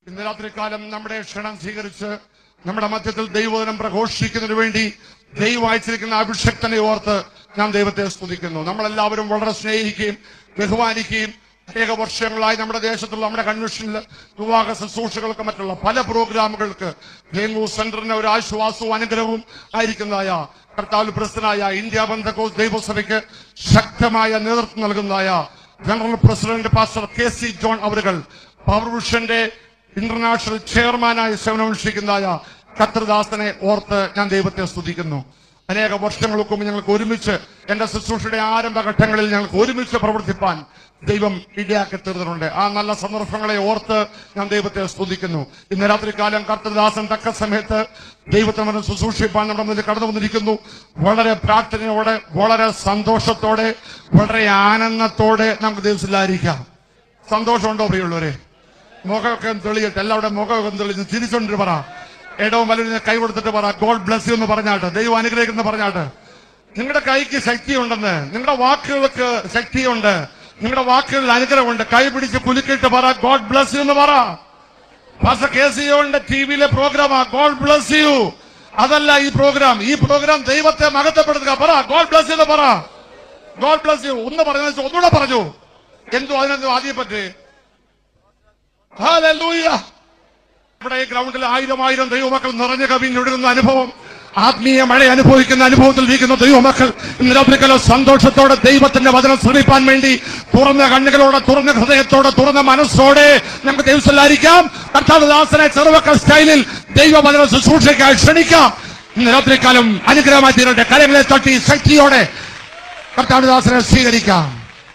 ഇന്ന് രാത്രികാലം നമ്മുടെ ക്ഷണം സ്വീകരിച്ച് നമ്മുടെ മധ്യത്തിൽ ദൈവദിനം പ്രഘോഷിക്കുന്നതിന് വേണ്ടി ദൈവം അയച്ചിരിക്കുന്ന അഭിഷക്തനെ ഓർത്ത് ഞാൻ ദൈവത്തെ സ്തുതിക്കുന്നു നമ്മളെല്ലാവരും വളരെ സ്നേഹിക്കുകയും ബഹുമാനിക്കുകയും അനേക വർഷങ്ങളായി നമ്മുടെ ദേശത്തുള്ള നമ്മുടെ കൺവെൻഷനിൽ വിവാഹ ശുശ്രൂഷകൾക്ക് മറ്റുള്ള പല പ്രോഗ്രാമുകൾക്ക് ഭേങ്ങു സെന്ററിന് ഒരു ആശ്വാസവും അനുഗ്രഹവും ആയിരിക്കുന്നതായ കർത്താവ് പ്രസിഡന്റായ ഇന്ത്യ ബന്ധക്കോസ് ദൈവസഭയ്ക്ക് ശക്തമായ നേതൃത്വം നൽകുന്നതായ general president pastor K C John അവരുകൾ പവർ വിഷന്റെ ഇന്റർനാഷണൽ ചെയർമാനായി സേവനമനുഷ്ഠിക്കുന്നതായ കത്രദാസനെ ഓർത്ത് ഞാൻ ദൈവത്തെ സ്തുതിക്കുന്നു അനേക വർഷങ്ങൾക്ക് മുമ്പ് ഞങ്ങൾക്ക് ഒരുമിച്ച് എന്റെ ശുശ്രൂഷയുടെ ആരംഭഘട്ടങ്ങളിൽ ഞങ്ങൾക്ക് ഒരുമിച്ച് പ്രവർത്തിപ്പാൻ ദൈവം ഇടയാക്കി തീർന്നിട്ടുണ്ട് ആ നല്ല സന്ദർഭങ്ങളെ ഓർത്ത് ഞാൻ ദൈവത്തെ സ്തുതിക്കുന്നു ഇന്ന് രാത്രികാലം കർത്തദാസൻ തക്ക സമയത്ത് ദൈവത്തെ നമ്മൾ ശുശ്രൂഷിപ്പാൻ നമ്മുടെ മുന്നിൽ കടന്നു വന്നിരിക്കുന്നു വളരെ പ്രാർത്ഥനയോടെ വളരെ സന്തോഷത്തോടെ വളരെ ആനന്ദത്തോടെ നമുക്ക് ദൈവത്തിലായിരിക്കാം സന്തോഷമുണ്ടോ പ്രിയുള്ളവരെ മുഖമൊക്കെ ഒന്ന് തെളിയട്ടെ എല്ലാവരുടെ മുഖമൊക്കെ ഒന്ന് തെളിഞ്ഞ് ചിരിച്ചോണ്ടിട്ട് പറ ഇടവും വലുതിനെ കൈ കൊടുത്തിട്ട് പറ ഗോഡ് ബ്ലസ് യു എന്ന് പറഞ്ഞാട്ട് ദൈവം അനുഗ്രഹിക്കുന്ന പറഞ്ഞാട്ട് നിങ്ങളുടെ കൈക്ക് ശക്തിയുണ്ടെന്ന് നിങ്ങളുടെ വാക്കുകൾക്ക് ശക്തിയുണ്ട് നിങ്ങളുടെ വാക്കുകളിൽ അനുഗ്രഹമുണ്ട് കൈ പിടിച്ച് കുലുക്കിയിട്ട് പറ ഗോഡ് ബ്ലസ് യു എന്ന് പറ പാസ്റ്റർ കെ സി യോന്റെ ടി വിയിലെ പ്രോഗ്രാമാ ഗോഡ് ബ്ലസ് യു അതല്ല ഈ പ്രോഗ്രാം ഈ പ്രോഗ്രാം ദൈവത്തെ മഹത്വപ്പെടുത്തുക പറ ഗോഡ് ബ്ലസ് യു എന്ന് പറ ഗോഡ് ബ്ലസ് യു ഒന്ന് പറഞ്ഞ ഒന്നുകൂടെ പറഞ്ഞു എന്തോ അതിനെന്തോ ആദ്യം പറ്റേ ഹല്ലേലൂയ ഇവിടെ ഈ ഗ്രൗണ്ടിൽ ആയിരം ആയിരം ദൈവമക്കൾ നിറഞ്ഞ കവിഞ്ഞൊഴുകുന്ന അനുഭവം ആത്മീയ മഴ അനുഭവിക്കുന്ന അനുഭവത്തിൽ ഇരിക്കുന്ന ദൈവമക്കൾ ഇന്ന് രാത്രിക്കലോ സന്തോഷത്തോടെ ദൈവത്തിന്റെ വചനം ശ്രമിപ്പാൻ വേണ്ടി തുറന്ന കണ്ണുകളോടെ തുറന്ന ഹൃദയത്തോടെ തുറന്ന മനസ്സോടെ നമുക്ക് ദൈവത്തിലായിരിക്കാം കർത്താവ് ദാസനെ ചെറുവക്കൽ സ്റ്റൈലിൽ ദൈവവചന ശുശ്രൂഷയ്ക്കായി ക്ഷണിക്കാം ഇന്ന് രാത്രിക്കാലം അനുഗ്രഹമായി തീരട്ടെ കരങ്ങളെ തട്ടി ശക്തിയോടെ കർത്താവ് ദാസനെ സ്വീകരിക്കാം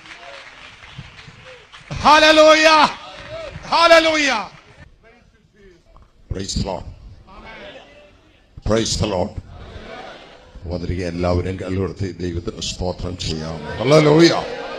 hallelujah hallelujah praise Lord praise the Lord വന്നിരിക്കുക എല്ലാവരും കല്ലുകൊടുത്ത് ദൈവത്തിന് സ്തോത്രം ചെയ്യാം ഹല്ലേലൂയ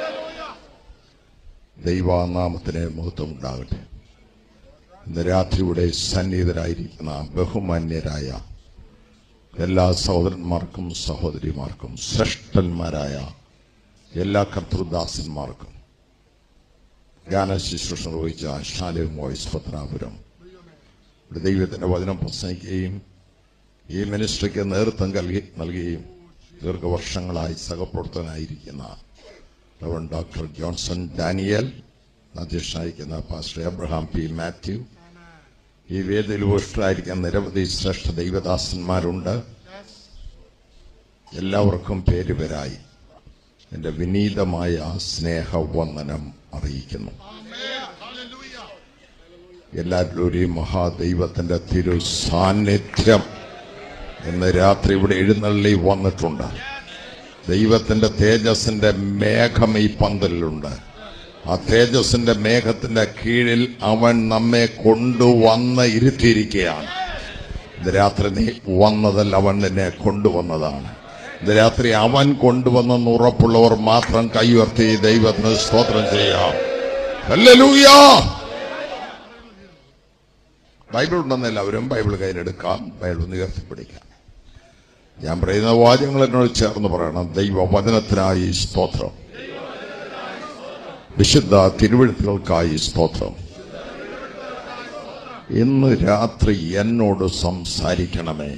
ദൈവനാമത്തിന് മഹത്വം ഉണ്ടാകട്ടെ ഇന്ന് രാത്രിയുടെ സന്നിഹിതരായിരിക്കുന്ന ബഹുമാന്യരായ എല്ലാ സഹോദരന്മാർക്കും സഹോദരിമാർക്കും ശ്രേഷ്ഠന്മാരായ എല്ലാ കർത്തൃദാസന്മാർക്കും ഗാന ശുശ്രൂഷ നിർവഹിച്ച ശാലയും വോയിസ് പത്തനാപുരം ഇവിടെ ദൈവത്തിന്റെ വചനം പ്രസംഗിക്കുകയും ഈ മിനിസ്ട്രിക്ക് നേതൃത്വം നൽകി നൽകുകയും ദീർഘവർഷങ്ങളായി സഹപ്രവർത്തകനായിരിക്കുന്ന റവൻ ഡോക്ടർ ജോൺസൺ ഡാനിയൽ അധ്യക്ഷനായിരിക്കുന്ന പാസ്റ്റർ എബ്രഹാം പി മാത്യു ഈ വേദിയിൽ ഉപവിഷ്ടരായിരിക്കുന്ന നിരവധി ശ്രേഷ്ഠ ദൈവദാസന്മാരുണ്ട് എല്ലാവർക്കും പേരുപേരായി എന്റെ വിനീതമായ സ്നേഹവന്ദനം അറിയിക്കുന്നു എല്ലാവരിലൂടെയും മഹാദൈവത്തിന്റെ തിരു സാന്നിധ്യം ഇന്ന് രാത്രി ഇവിടെ എഴുന്നള്ളി വന്നിട്ടുണ്ട് ദൈവത്തിന്റെ തേജസ്സിന്റെ മേഘം ഈ പന്തലിലുണ്ട് ആ തേജസ്സിന്റെ മേഘത്തിന്റെ കീഴിൽ അവൻ നമ്മെ കൊണ്ടുവന്ന് ഇരുത്തിയിരിക്കുകയാണ് ഇന്ന് രാത്രി നീ വന്നതല്ല അവൻ നിന്നെ കൊണ്ടുവന്നതാണ് ഇന്ന് രാത്രി അവൻ കൊണ്ടുവന്നെന്ന് ഉറപ്പുള്ളവർ മാത്രം കൈയുയർത്തി ദൈവത്തിന് സ്തോത്രം ചെയ്യാം ഹല്ലേലൂയ ബൈബിൾ ഉണ്ടെന്ന് എല്ലാവരും ബൈബിൾ കയ്യിലെടുക്കാം ബൈബിൾ ഒന്ന് ഉയർത്തിപ്പിടിക്കാം ഞാൻ പറയുന്ന വാചകങ്ങൾ എന്നോട് ചേർന്ന് പറയണം ദൈവ വചനത്തിനായി സ്തോത്രം വിശുദ്ധ തിരുവഴുത്തുകൾക്കായി സ്തോത്രം ഇന്ന് രാത്രി എന്നോട് സംസാരിക്കണമേ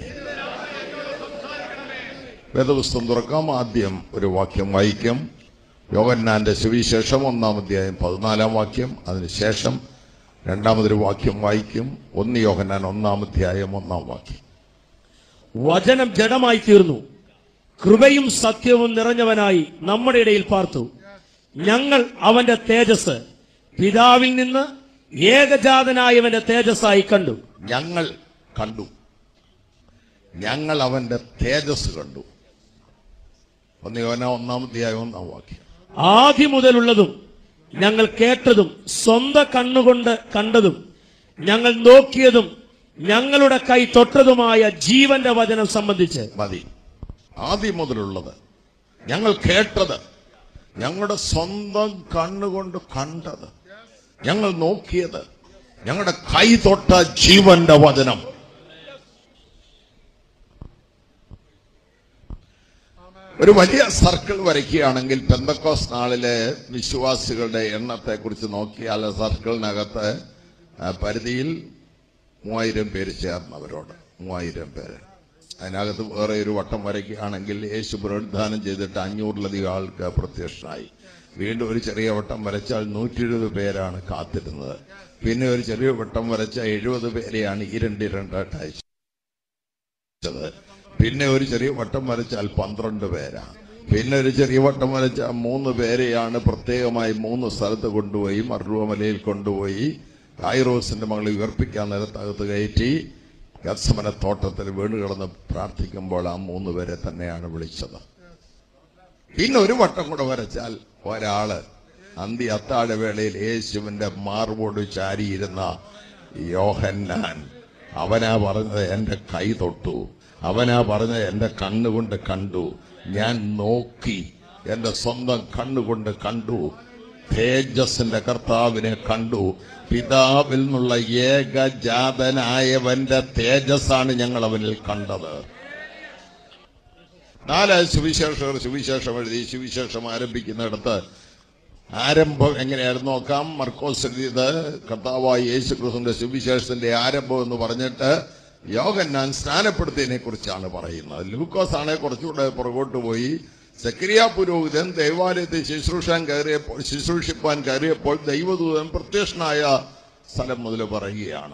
വേദപുസ്തകം തുറക്കാം ആദ്യം ഒരു വാക്യം വായിക്കും യോഗന്നാന്റെ സുവിശേഷം ഒന്നാം അധ്യായം പതിനാലാം വാക്യം അതിനുശേഷം രണ്ടാമതൊരു വാക്യം വായിക്കും ഒന്ന് യോഹന്നാൻ ഒന്നാം അധ്യായം ഒന്നാം വാക്യം വചനം ജഡമായി തീർന്നു കൃപയും സത്യവും നിറഞ്ഞവനായി നമ്മുടെ ഇടയിൽ പാർത്തു ഞങ്ങൾ അവന്റെ തേജസ് പിതാവിൽ നിന്ന് ഏകജാതനായവന്റെ തേജസ്സായി കണ്ടു ഞങ്ങൾ കണ്ടു ഞങ്ങൾ അവന്റെ തേജസ് കണ്ടു ഒന്ന് യോഹന ഒന്നാം അധ്യായം ഒന്നാം വാക്യം ആദ്യം മുതലുള്ളതും ഞങ്ങൾ കേട്ടതും സ്വന്തം കണ്ണുകൊണ്ട് കണ്ടതും ഞങ്ങൾ നോക്കിയതും ഞങ്ങളുടെ കൈ തൊട്ടതുമായ ജീവന്റെ വചനം സംബന്ധിച്ച് മതി ആദ്യം മുതലുള്ളത് ഞങ്ങൾ കേട്ടത് ഞങ്ങളുടെ സ്വന്തം കണ്ണുകൊണ്ട് കണ്ടത് ഞങ്ങൾ നോക്കിയത് ഞങ്ങളുടെ കൈ തൊട്ട ജീവന്റെ വചനം ഒരു വലിയ സർക്കിൾ വരയ്ക്കുകയാണെങ്കിൽ പെന്തക്കോസ് നാളിലെ വിശ്വാസികളുടെ എണ്ണത്തെ കുറിച്ച് നോക്കിയാൽ സർക്കിളിനകത്ത് ആ പരിധിയിൽ മൂവായിരം പേര് ചേർന്നവരോട് മൂവായിരം പേര് അതിനകത്ത് വേറെ ഒരു വട്ടം വരയ്ക്കുകയാണെങ്കിൽ യേശു പുനരുദ്ധാനം ചെയ്തിട്ട് അഞ്ഞൂറിലധികം ആൾക്ക് പ്രത്യക്ഷനായി വീണ്ടും ഒരു ചെറിയ വട്ടം വരച്ചാൽ നൂറ്റി എഴുപത് പേരാണ് കാത്തിരുന്നത് പിന്നെ ഒരു ചെറിയ വട്ടം വരച്ച എഴുപത് പേരെയാണ് ഇരണ്ട് ഇരണ്ടായിട്ട് അയച്ചത് പിന്നെ ഒരു ചെറിയ വട്ടം വരച്ചാൽ പന്ത്രണ്ട് പേരാ പിന്നെ ഒരു ചെറിയ വട്ടം വരച്ച മൂന്ന് പേരെയാണ് പ്രത്യേകമായി മൂന്ന് സ്ഥലത്ത് കൊണ്ടുപോയി മറുവമലയിൽ കൊണ്ടുപോയി ഐറോസിന്റെ മകളെ ഉയർപ്പിക്കാൻ നേരത്തകത്ത് കയറ്റി ഗത്സമന തോട്ടത്തിൽ വീണ് കിടന്ന് പ്രാർത്ഥിക്കുമ്പോൾ ആ മൂന്ന് പേരെ തന്നെയാണ് വിളിച്ചത് പിന്നെ ഒരു വട്ടം കൂടെ വരച്ചാൽ ഒരാള് അന്തി അത്താഴവേളയിൽ യേശുവിന്റെ മാർബോട് ചാരിയിരുന്ന യോഹന്നാൻ അവനാ പറഞ്ഞത് എന്റെ കൈ തൊട്ടു അവനാ പറഞ്ഞത് എന്റെ കണ്ണുകൊണ്ട് കണ്ടു ഞാൻ നോക്കി എന്റെ സ്വന്തം കണ്ണുകൊണ്ട് കണ്ടു തേജസ്സിന്റെ കർത്താവിനെ കണ്ടു പിതാവിൽ നിന്നുള്ള ഏകജാതനായവന്റെ തേജസ്സാണ് ഞങ്ങൾ അവനിൽ കണ്ടത് നാല് സുവിശേഷകർ സുവിശേഷം എഴുതി സുവിശേഷം ആരംഭിക്കുന്നിടത്ത് ആരംഭം എങ്ങനെയായിരുന്നു നോക്കാം മർക്കോസ് എഴുതിയത് കർത്താവായ യേശു ക്രിസ്തുവിന്റെ സുവിശേഷത്തിന്റെ ആരംഭം എന്ന് പറഞ്ഞിട്ട് യോഗന്നാൻ സ്നാനപ്പെടുത്തിയതിനെ കുറിച്ചാണ് പറയുന്നത് ലൂക്കോസ് ആണെ കുറച്ചുകൂടെ പുറകോട്ട് പോയി സക്രിയ പുരോഹിതൻ ദൈവാലയത്തിൽ ശുശ്രൂഷാൻ കയറിയപ്പോൾ ശുശ്രൂഷിപ്പാൻ കയറിയപ്പോൾ ദൈവദൂതൻ പ്രത്യക്ഷനായ സ്ഥലം മുതൽ പറയുകയാണ്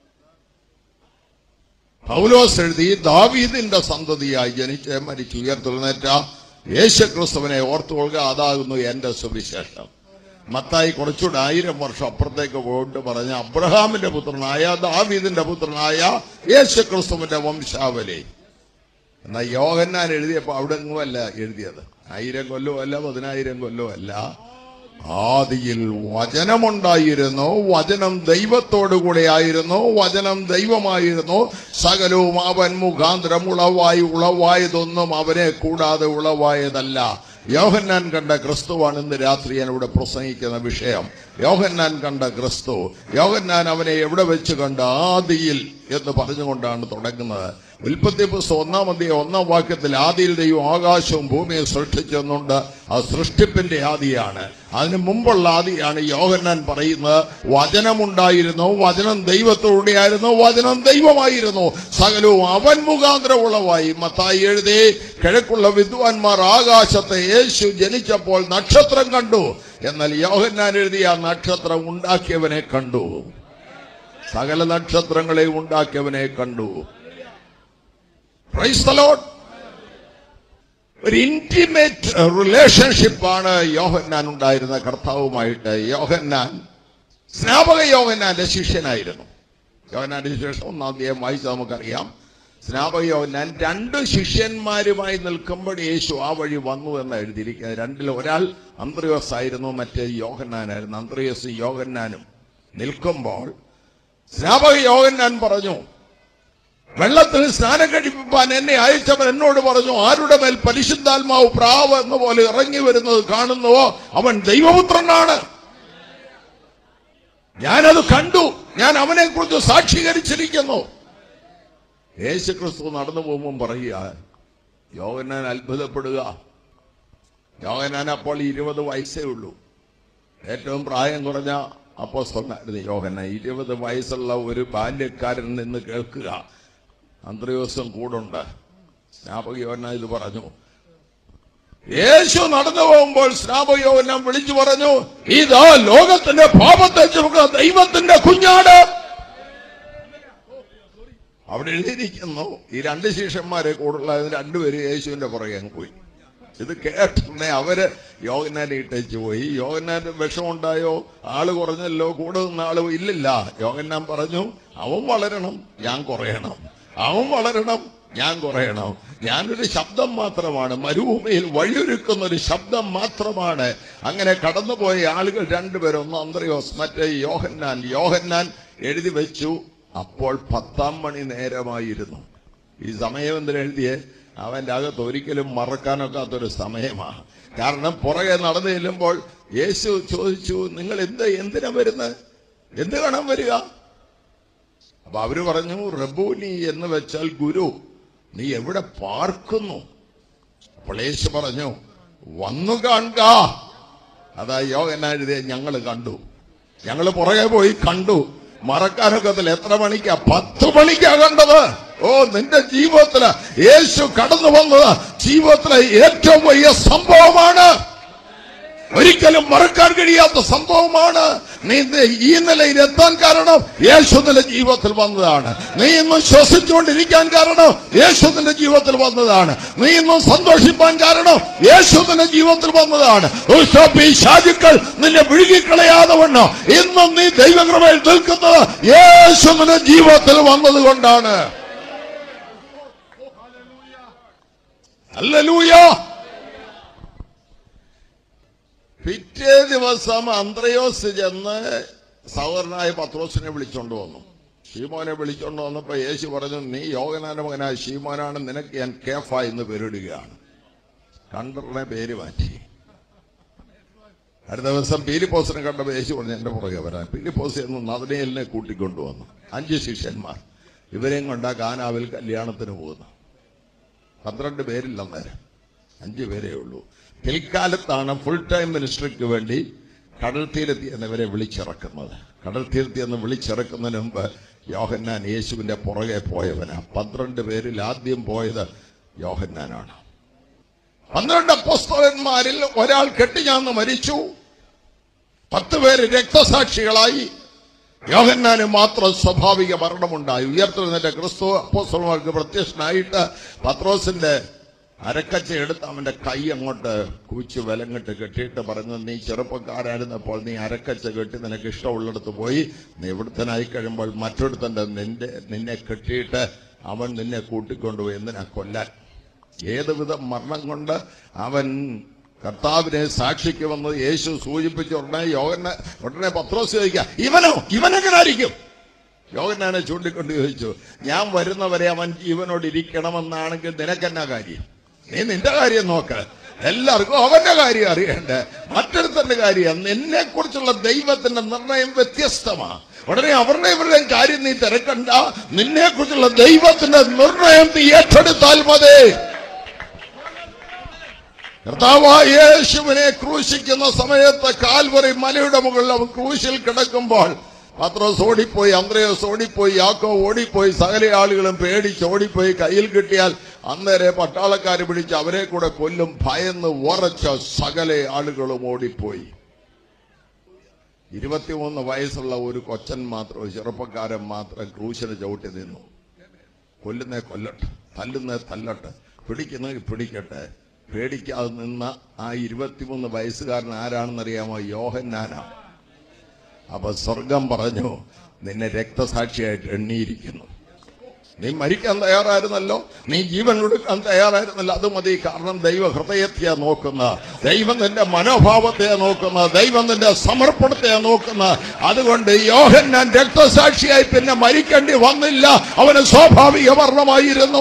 പൗലോസ് എഴുതി ദാവീദിന്റെ സന്തതിയായി ജനിച്ച് മരിച്ചു ഉയർത്തെഴുന്നേറ്റ യേശുക്രിസ്തുവിനെ ഓർത്തുകൊള്ളുക അതാകുന്നു എന്റെ സുവിശേഷം മത്തായി കുറച്ചുകൂടെ ആയിരം വർഷം അപ്പുറത്തേക്ക് പോയിട്ട് പറഞ്ഞ അബ്രഹാമിന്റെ പുത്രനായ ദാവീദിന്റെ പുത്രനായ യേശുക്രിസ്തുവിന്റെ വംശാവലി എന്നാൽ യോഹന്നാൻ എഴുതിയപ്പോ അവിടെ എങ്ങുമല്ല എഴുതിയത് ആയിരം കൊല്ലവും അല്ല പതിനായിരം കൊല്ലവും അല്ല ആദിയിൽ വചനമുണ്ടായിരുന്നു വചനം ദൈവത്തോടു കൂടെ ആയിരുന്നു വചനം ദൈവമായിരുന്നു സകലവും അവൻ മുഖാന്തരം ഉളവായി ഉളവായതൊന്നും അവനെ കൂടാതെ ഉളവായതല്ല യോഹന്നാൻ കണ്ട ക്രിസ്തുവാണ് ഇന്ന് രാത്രി ഞാൻ ഇവിടെ പ്രസംഗിക്കുന്ന വിഷയം യോഹന്നാൻ കണ്ട ക്രിസ്തു യോഹന്നാൻ അവനെ എവിടെ വെച്ച് കണ്ട ആദിയിൽ എന്ന് പറഞ്ഞുകൊണ്ടാണ് തുടങ്ങുന്നത് ഉൽപ്പത്തി പുസ്തകം ഒന്നാം അധ്യായം ഒന്നാം വാക്യത്തിൽ ആദിയിൽ ദൈവം ആകാശവും ഭൂമിയെ സൃഷ്ടിച്ചെന്നുണ്ട് ആ സൃഷ്ടിപ്പിന്റെ ആദിയാണ് അതിന് മുമ്പുള്ള ആദിയാണ് യോഹന്നാൻ പറയുന്നത് വചനമുണ്ടായിരുന്നു വചനം ദൈവത്തോടെയായിരുന്നു വചനം ദൈവമായിരുന്നു സകലവും അവൻ മുഖാന്തരം ഉളവായി മത്തായി എഴുതി കിഴക്കുള്ള വിദ്വാൻമാർ ആകാശത്തെ യേശു ജനിച്ചപ്പോൾ നക്ഷത്രം കണ്ടു എന്നാൽ യോഹന്നാൻ എഴുതിയ ആ നക്ഷത്രം ഉണ്ടാക്കിയവനെ കണ്ടു സകല നക്ഷത്രങ്ങളെ ഉണ്ടാക്കിയവനെ കണ്ടു Praise the Lord. ഒരു ഇന്റിമേറ്റ് റിലേഷൻഷിപ്പാണ് യോഹന്നാൻ ഉണ്ടായിരുന്ന കർത്താവുമായിട്ട് യോഹന്നാൻ സ്നാപക യോഹന്നാന്റെ ശിഷ്യനായിരുന്നു യോഹന്നാന്റെ ശേഷം ഒന്നാം തീയതി വായിച്ച് നമുക്കറിയാം സ്നാപക യോഹന്നാൻ രണ്ട് ശിഷ്യന്മാരുമായി നിൽക്കുമ്പോൾ യേശു ആ വഴി വന്നു എന്ന് എഴുതിയിരിക്കുന്നത് രണ്ടിൽ ഒരാൾ അന്ത്രയോസ് ആയിരുന്നു മറ്റേ യോഹന്നാനായിരുന്നു അന്ത്രയോസ് യോഹന്നാനും നിൽക്കുമ്പോൾ സ്നാപക യോഹന്നാൻ പറഞ്ഞു വെള്ളത്തിൽ സ്നാനം കഴിപ്പിപ്പാൻ എന്നെ അയച്ചവൻ എന്നോട് പറഞ്ഞു ആരുടെ മേൽ പരിശുദ്ധാത്മാവ് പ്രാവ് എന്ന പോലെ ഇറങ്ങി വരുന്നത് കാണുന്നുവോ അവൻ ദൈവപുത്രനാണ് ഞാനത് കണ്ടു ഞാൻ അവനെ കുറിച്ച് സാക്ഷീകരിച്ചിരിക്കുന്നു യേശു ക്രിസ്തു നടന്നു പോകുമ്പോൾ പറയുക യോഗനാൻ അത്ഭുതപ്പെടുക യോഗനാൻ അപ്പോൾ ഇരുപത് വയസ്സേ ഉള്ളൂ ഏറ്റവും പ്രായം കുറഞ്ഞ അപ്പോസ്തലനായിരുന്നു യോഹന്നാൻ ഇരുപത് വയസ്സുള്ള ഒരു ബാല്യക്കാരൻ നിന്ന് കേൾക്കുക അന്ത്രയോസം കൂടുണ്ട് സ്നാപക യോഹന്നാൻ ഇത് പറഞ്ഞു യേശു നടന്നു പോകുമ്പോൾ സ്നാപക യോഹന്നാൻ വിളിച്ചു പറഞ്ഞു ഇതാ ലോകത്തിന്റെ പാപത്തെ ചുമക്കുന്ന ദൈവത്തിന്റെ കുഞ്ഞാട് അവിടെ എഴുതിയിരിക്കുന്നു ഈ രണ്ട് ശിഷ്യന്മാരെ കൂടുള്ള രണ്ടുപേരും യേശുവിന്റെ പുറകെ അങ്ങ് പോയി ഇത് കേട്ടിട്ടുണ്ടെ അവര് യോഗനാനെ ഇട്ടേച്ച് പോയി യോഗനാന്റെ വിഷമുണ്ടായോ ആള് കുറഞ്ഞല്ലോ കൂടെ നിന്ന ആള് ഇല്ലില്ല യോഗന്നാൻ പറഞ്ഞു അവൻ വളരണം ഞാൻ കുറയണം അവൻ വളരണം ഞാൻ കുറയണം ഞാനൊരു ശബ്ദം മാത്രമാണ് മരുഭൂമിയിൽ വഴിയൊരുക്കുന്ന ഒരു ശബ്ദം മാത്രമാണ് അങ്ങനെ കടന്നുപോയ ആളുകൾ രണ്ടുപേരും ഒന്ന് അന്ത്രയോസ് മറ്റേ യോഹന്നാൻ യോഹന്നാൻ എഴുതി വെച്ചു അപ്പോൾ പത്താം മണി നേരമായിരുന്നു ഈ സമയം എന്തിനാ എഴുതിയേ അവന്റെ അകത്ത് ഒരിക്കലും മറക്കാനൊക്കാത്തൊരു സമയമാണ് കാരണം പുറകെ നടന്നു ചെല്ലുമ്പോൾ യേശു ചോദിച്ചു നിങ്ങൾ എന്ത് എന്തിനാ വരുന്നത് എന്ത് കാണാൻ വരിക അപ്പൊ അവര് പറഞ്ഞു റബൂനി എന്ന് വെച്ചാൽ ഗുരു നീ എവിടെ പാർക്കുന്നു അപ്പോൾ യേശു പറഞ്ഞു വന്നു കാണുക അതാ യോഗന എഴുതിയ ഞങ്ങൾ കണ്ടു ഞങ്ങൾ പുറകെ പോയി കണ്ടു മറക്കാനൊക്കത്തില്ല എത്ര മണിക്കാ പത്ത് മണിക്കാ കണ്ടത് ഓ നിന്റെ ജീവിതത്തില് യേശു കടന്നു വന്നത് ജീവിതത്തിലെ ഏറ്റവും വലിയ സംഭവമാണ് ഒരിക്കലും മറക്കാൻ കഴിയാത്ത സംഭവമാണ് നീ ഇന്ന് ഈ നിലയിൽ എത്താൻ കാരണം യേശു നിന്റെ ജീവിതത്തിൽ വന്നതാണ് നീ ഇന്നും ശ്വസിച്ചുകൊണ്ടിരിക്കാൻ കാരണം യേശു നിന്റെ ജീവിതത്തിൽ വന്നതാണ് നീ ഇന്നും സന്തോഷിപ്പാൻ കാരണം യേശു നിന്റെ ജീവിതത്തിൽ വന്നതാണ് ഷാജുക്കൾ നിന്നെ വിഴുകിക്കളയാതെ വണ്ണം ഇന്നും നീ ദൈവകൃപയിൽ നിൽക്കുന്നത് യേശു നിന്റെ ജീവിതത്തിൽ വന്നത് കൊണ്ടാണ് അല്ലലൂയോ പിറ്റേ ദിവസം അന്ത്രയോസ് ചെന്ന് സഹോദരനായ പത്രോസിനെ വിളിച്ചോണ്ട് വന്നു ഷീമോനെ വിളിച്ചോണ്ട് വന്നപ്പോ യേശു പറഞ്ഞു നീ യോഗനാന്റെ മകനായ ഷീമോനാണ് നിനക്ക് ഞാൻ കേഫ എന്ന് പേരിടുകയാണ് കണ്ടറിനെ പേര് മാറ്റി അടുത്ത ദിവസം പീലിപ്പോസിനെ കണ്ടപ്പോൾ യേശു പറഞ്ഞു എന്റെ പുറകെ വരാൻ പീലിപ്പോസ് എന്ന് നദനയലിനെ കൂട്ടിക്കൊണ്ടുവന്നു അഞ്ച് ശിഷ്യന്മാർ ഇവരെയും കൊണ്ടാ കാനാവിൽ കല്യാണത്തിന് പോകുന്നു പന്ത്രണ്ട് പേരില്ല അന്നേരം അഞ്ചു പേരേ ഉള്ളൂ പിൽക്കാലത്താണ് ഫുൾ ടൈം മിനിസ്ട്രിക്ക് വേണ്ടി കടൽ തീരത്തി എന്നിവരെ വിളിച്ചിറക്കുന്നത് കടൽ തീരത്തി എന്ന് വിളിച്ചിറക്കുന്നതിന് മുമ്പ് യോഹന്നാൻ യേശുവിന്റെ പുറകെ പോയവനാ പന്ത്രണ്ട് പേരിൽ ആദ്യം പോയത് യോഹന്നാനാണ് പന്ത്രണ്ട് അപ്പോസ്തലന്മാരിൽ ഒരാൾ കെട്ടിഞ്ഞാന്ന് മരിച്ചു പത്ത് പേര് രക്തസാക്ഷികളായി യോഹന്നാന് മാത്രം സ്വാഭാവിക മരണമുണ്ടായി ഉയർത്തെഴുന്നേറ്റ ക്രിസ്തു അപ്പോസ്തലന്മാർക്ക് പ്രത്യക്ഷനായിട്ട് പത്രോസിന്റെ അരക്കച്ച എടുത്ത് അവന്റെ കൈ അങ്ങോട്ട് കുവിച്ച് വിലങ്ങിട്ട് കെട്ടിയിട്ട് പറഞ്ഞു നീ ചെറുപ്പക്കാരായിരുന്നപ്പോൾ നീ അരക്കച്ച കെട്ടി നിനക്ക് ഇഷ്ടമുള്ളിടത്ത് പോയി നീ ഇവിടുത്തനായി കഴിയുമ്പോൾ മറ്റൊരുത്തന്റെ നിന്റെ നിന്നെ കെട്ടിയിട്ട് അവൻ നിന്നെ കൂട്ടിക്കൊണ്ടുപോയി എന്തിനാ കൊല്ലാൻ ഏതുവിധ മരണം കൊണ്ട് അവൻ കർത്താവിനെ സാക്ഷിക്ക് വന്നത് യേശു സൂചിപ്പിച്ച ഉടനെ യോഗന ഉടനെ പത്രോസ് ചോദിക്കുക ഇവനോ ഇവനെങ്ങനെ ആയിരിക്കും യോഗനാനെ ചൂണ്ടിക്കൊണ്ട് ചോദിച്ചു ഞാൻ വരുന്നവരെ അവൻ ജീവനോട് ഇരിക്കണമെന്നാണെങ്കിൽ നിനക്കെന്നാ കാര്യം നീ നിന്റെ കാര്യം നോക്ക് എല്ലാവർക്കും അവന്റെ കാര്യം അറിയണ്ടേ മറ്റൊരുത്തന്റെ കാര്യം നിന്നെ കുറിച്ചുള്ള ദൈവത്തിന്റെ നിർണയം വ്യത്യസ്തമാണ് ഉടനെ അവരുടെ ഇവരുടെയും കാര്യം നീ തിരക്കണ്ട നിന്നെ കുറിച്ചുള്ള ദൈവത്തിന്റെ നിർണയം നീ ഏറ്റെടുത്താൽ മതി കർത്താവായ യേശുവിനെ ക്രൂശിക്കുന്ന സമയത്ത് കാൽവറി മലയുടെ മുകളിൽ അവൻ ക്രൂശിൽ കിടക്കുമ്പോൾ പത്രോസ് ഓടിപ്പോയി അന്ത്രയോസ് ഓടിപ്പോയി യാക്കോ ഓടിപ്പോയി സകല ആളുകളും പേടിച്ച് ഓടിപ്പോയി കയ്യിൽ കിട്ടിയാൽ അന്നേരെ പട്ടാളക്കാർ പിടിച്ച് അവരെ കൂടെ കൊല്ലും ഭയന്ന് ഉറച്ച സകല ആളുകളും ഓടിപ്പോയി ഇരുപത്തിമൂന്ന് വയസ്സുള്ള ഒരു കൊച്ചൻ മാത്രം ഒരു ചെറുപ്പക്കാരൻ മാത്രം ക്രൂശിന് ചവിട്ടി നിന്നു കൊല്ലുന്നേ കൊല്ലട്ടെ തല്ലുന്നേ തല്ലട്ടെ പിടിക്കുന്നത് പിടിക്കട്ടെ പേടിക്കാതെ നിന്ന ആ ഇരുപത്തിമൂന്ന് വയസ്സുകാരൻ ആരാണെന്നറിയാമോ യോഹന്നാനാ അപ്പൊ സ്വർഗം പറഞ്ഞു നിന്നെ രക്തസാക്ഷിയായിട്ട് എണ്ണിയിരിക്കുന്നു നീ മരിക്കാൻ തയ്യാറായിരുന്നല്ലോ നീ ജീവൻ കൊടുക്കാൻ തയ്യാറായിരുന്നല്ലോ അത് മതി കാരണം ദൈവ ഹൃദയത്തെയാ നോക്കുന്ന ദൈവം നിന്റെ മനോഭാവത്തെയാ നോക്കുന്ന ദൈവം നിന്റെ സമർപ്പണത്തെയാ നോക്കുന്ന അതുകൊണ്ട് യോഹന്നാൻ രക്തസാക്ഷിയായി പിന്നെ മരിക്കേണ്ടി വന്നില്ല അവന് സ്വാഭാവിക മരണമായിരുന്നു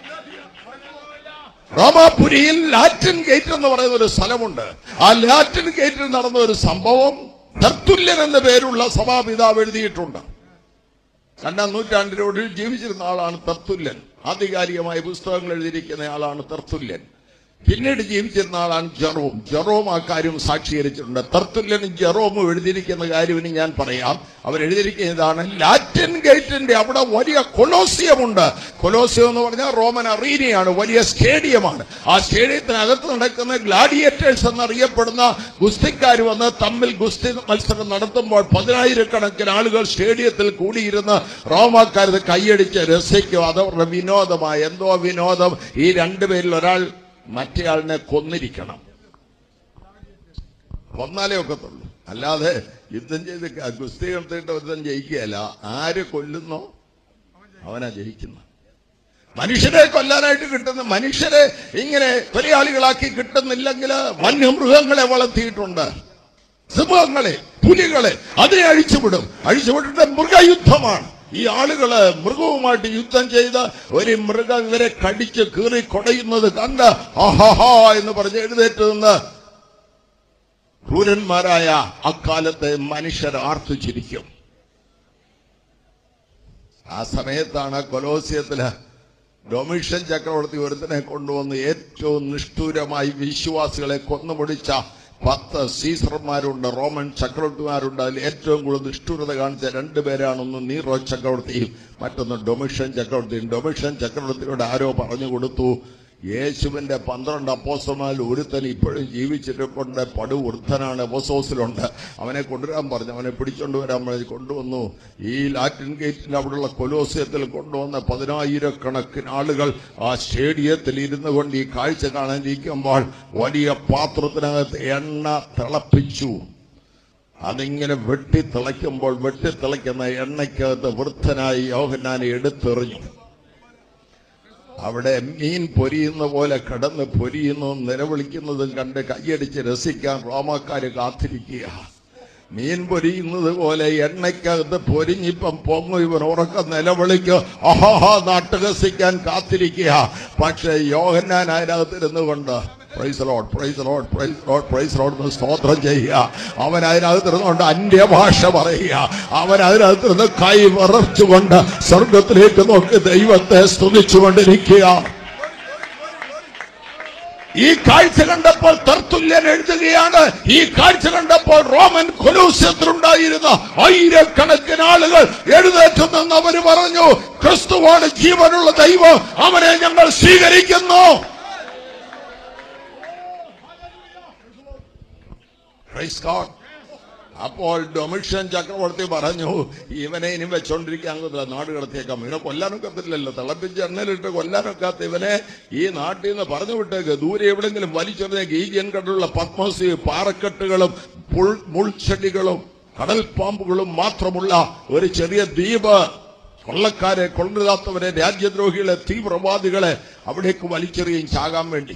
റോമാപുരിയിൽ ലാറ്റിൻ ഗേറ്റ് എന്ന് പറയുന്ന ഒരു സ്ഥലമുണ്ട് ആ ലാറ്റിൻ ഗേറ്റിൽ നടന്ന ഒരു സംഭവം തർത്തുല്യൻ എന്ന പേരുള്ള സഭാപിതാവ് എഴുതിയിട്ടുണ്ട് രണ്ടാം നൂറ്റാണ്ടിനോട് ജീവിച്ചിരുന്ന ആളാണ് തർത്തുല്യൻ ആധികാരികമായ പുസ്തകങ്ങൾ എഴുതിയിരിക്കുന്ന ആളാണ് തർത്തുല്യൻ പിന്നീട് ജീവിച്ചിരുന്ന ആളാണ് ജെറോം ജെറോം ആ കാര്യം സാക്ഷീകരിച്ചിട്ടുണ്ട് തർത്തുല്യനും ജെറോമും എഴുതിയിരിക്കുന്ന കാര്യം ഇനി ഞാൻ പറയാം അവർ എഴുതിയിരിക്കുന്ന ഇതാണ് ലാറ്റിൻ ഗേറ്റിന്റെ അവിടെ വലിയ കൊലോസിയമുണ്ട് കൊലോസിയം എന്ന് പറഞ്ഞാൽ റോമൻ അറീനയാണ് വലിയ സ്റ്റേഡിയമാണ് ആ സ്റ്റേഡിയത്തിനകത്ത് നടക്കുന്ന ഗ്ലാഡിയേറ്റേഴ്സ് എന്നറിയപ്പെടുന്ന ഗുസ്തിക്കാർ വന്ന് തമ്മിൽ ഗുസ്തി മത്സരം നടത്തുമ്പോൾ പതിനായിരക്കണക്കിന് ആളുകൾ സ്റ്റേഡിയത്തിൽ കൂടിയിരുന്ന് റോമാക്കാരത് കൈയടിച്ച് രസിക്കും അതവരുടെ വിനോദമായി എന്തോ വിനോദം ഈ രണ്ടുപേരിൽ ഒരാൾ മറ്റേയാളിനെ കൊന്നിരിക്കണം കൊന്നാലേ ഒക്കത്തുള്ളൂ അല്ലാതെ യുദ്ധം ചെയ്ത് ക- ഗുസ്തി നടത്തിയിട്ട് യുദ്ധം ജയിക്കുകയല്ല ആര് കൊല്ലുന്നോ അവനാ ജയിക്കുന്നത് മനുഷ്യരെ കൊല്ലാനായിട്ട് കിട്ടുന്ന മനുഷ്യരെ ഇങ്ങനെ കൊലയാളികളാക്കി കിട്ടുന്നില്ലെങ്കിൽ വന്യമൃഗങ്ങളെ വളർത്തിയിട്ടുണ്ട് സിംഹങ്ങളെ പുലികളെ അതിനെ അഴിച്ചുവിടും അഴിച്ചുവിട്ടിട്ട് മൃഗയുദ്ധമാണ് ഈ ആളുകള് മൃഗവുമായിട്ട് യുദ്ധം ചെയ്ത് ഒരു മൃഗം ഇവരെ കടിച്ച് കീറി കൊടയുന്നത് കണ്ട് ആഹാഹാ എന്ന് പറഞ്ഞ് എഴുന്നേറ്റ് നിന്ന് ക്രൂരന്മാരായ അക്കാലത്തെ മനുഷ്യർ ആർത്തുചിരിക്കും ആ സമയത്താണ് കൊലോസിയത്തില് ഡൊമിഷ്യൻ ചക്രവർത്തി ഒരുത്തനെ കൊണ്ടുവന്ന് ഏറ്റവും നിഷ്ഠൂരമായി വിശ്വാസികളെ കൊന്നുമുടിച്ച പത്ത് സീസർമാരുണ്ട് റോമൻ ചക്രവർത്തിമാരുണ്ട് അതിൽ ഏറ്റവും കൂടുതൽ നിഷ്ഠുരത കാണിച്ച രണ്ടുപേരാണ് ഒന്ന് നീറോ ചക്രവർത്തിയും മറ്റൊന്ന് ഡൊമിഷൻ ചക്രവർത്തിയും ഡൊമിഷൻ ചക്രവർത്തിയോട് ആരോ പറഞ്ഞു കൊടുത്തു യേശുവിന്റെ പന്ത്രണ്ട് അപ്പോസ്റ്റർമാരിൽ ഒരുത്തൻ ഇപ്പോഴും ജീവിച്ചിട്ടുണ്ട് പടുവൃദ്ധനാണ് എവസോസിലുണ്ട് അവനെ കൊണ്ടുവരാൻ പറഞ്ഞു അവനെ പിടിച്ചോണ്ട് വരാൻ പറഞ്ഞു കൊണ്ടുവന്നു ഈ ലാറ്റിൻ ഗേറ്റിന്റെ അവിടെയുള്ള കൊലോസിയത്തിൽ കൊണ്ടുവന്ന പതിനായിരക്കണക്കിന് ആളുകൾ ആ സ്റ്റേഡിയത്തിൽ ഇരുന്നു കൊണ്ട് ഈ കാഴ്ച കാണാനിരിക്കുമ്പോൾ വലിയ പാത്രത്തിനകത്ത് എണ്ണ തിളപ്പിച്ചു അതിങ്ങനെ വെട്ടി തിളയ്ക്കുമ്പോൾ വെട്ടി തിളയ്ക്കുന്ന എണ്ണയ്ക്കകത്ത് വൃദ്ധനായി യോഹന്നാനെ എടുത്തെറിഞ്ഞു അവിടെ മീൻ പൊരിയുന്ന പോലെ കിടന്ന് പൊരിയുന്നതും നിലവിളിക്കുന്നതും കണ്ട് കൈയടിച്ച് രസിക്കാൻ റോമാക്കാര് കാത്തിരിക്കുക മീൻ പൊരിയുന്നത് പോലെ എണ്ണയ്ക്കകത്ത് പൊരിഞ്ഞിപ്പം പൊങ്ങു ഇവൻ ഉറക്കം നിലവിളിക്ക് അഹാഹാ നാട്ടുകസിക്കാൻ കാത്തിരിക്കുക പക്ഷെ യോഹന്നാൻ അതിനകത്തിരുന്നു കൊണ്ട് praise Lord praise Lord praise Lord praise Lord എന്ന് സ്തോത്രം ചെയ്യുക അവൻ അതിനകത്തിരുന്നുകൊണ്ട് അന്യഭാഷ പറയുക അവൻ അതിനകത്തിരുന്ന് കൈ വിറച്ചുകൊണ്ട് സ്വർഗത്തിലേക്ക് നോക്കി ദൈവത്തെ സ്തുതിച്ചുകൊണ്ടിരിക്കുക ഈ കാഴ്ച കണ്ടപ്പോൾ തർത്തുല്യൻ എഴുതുകയാണ് ഈ കാഴ്ച കണ്ടപ്പോൾ റോമൻ കൊലൂസ്യത്തിലുണ്ടായിരുന്ന ആയിരക്കണക്കിന് ആളുകൾ എഴുന്നേറ്റ് നിന്ന് അവര് പറഞ്ഞു ക്രിസ്തുവാണ് ജീവനുള്ള ദൈവം അവനെ ഞങ്ങൾ സ്വീകരിക്കുന്നു Praise God. അപ്പോൾ ഡൊമിഷൻ ചക്രവർത്തി പറഞ്ഞു ഇവനെ ഇനി വെച്ചോണ്ടിരിക്കാൻ ഒക്കത്തില്ല നാട് കടത്തിയേക്കാം ഇവനെ കൊല്ലാനൊക്കത്തില്ലല്ലോ തിളപ്പിച്ച് എണ്ണയിലിട്ട് കൊല്ലാനൊക്കാത്ത ഇവനെ ഈ നാട്ടിൽ നിന്ന് പറഞ്ഞു വിട്ടേക്ക് ദൂരെ എവിടെങ്കിലും വലിച്ചെറിഞ്ഞേക്ക് ഈ ജൻകടലുള്ള പത്മസി പാറക്കെട്ടുകളും പുൾ മുൾച്ചെടികളും കടൽ പാമ്പുകളും മാത്രമുള്ള ഒരു ചെറിയ ദ്വീപ് കൊള്ളക്കാരെ കൊള്ളരുതാത്തവരെ രാജ്യദ്രോഹികളെ തീവ്രവാദികളെ അവിടേക്ക് വലിച്ചെറിയും ചാകാൻ വേണ്ടി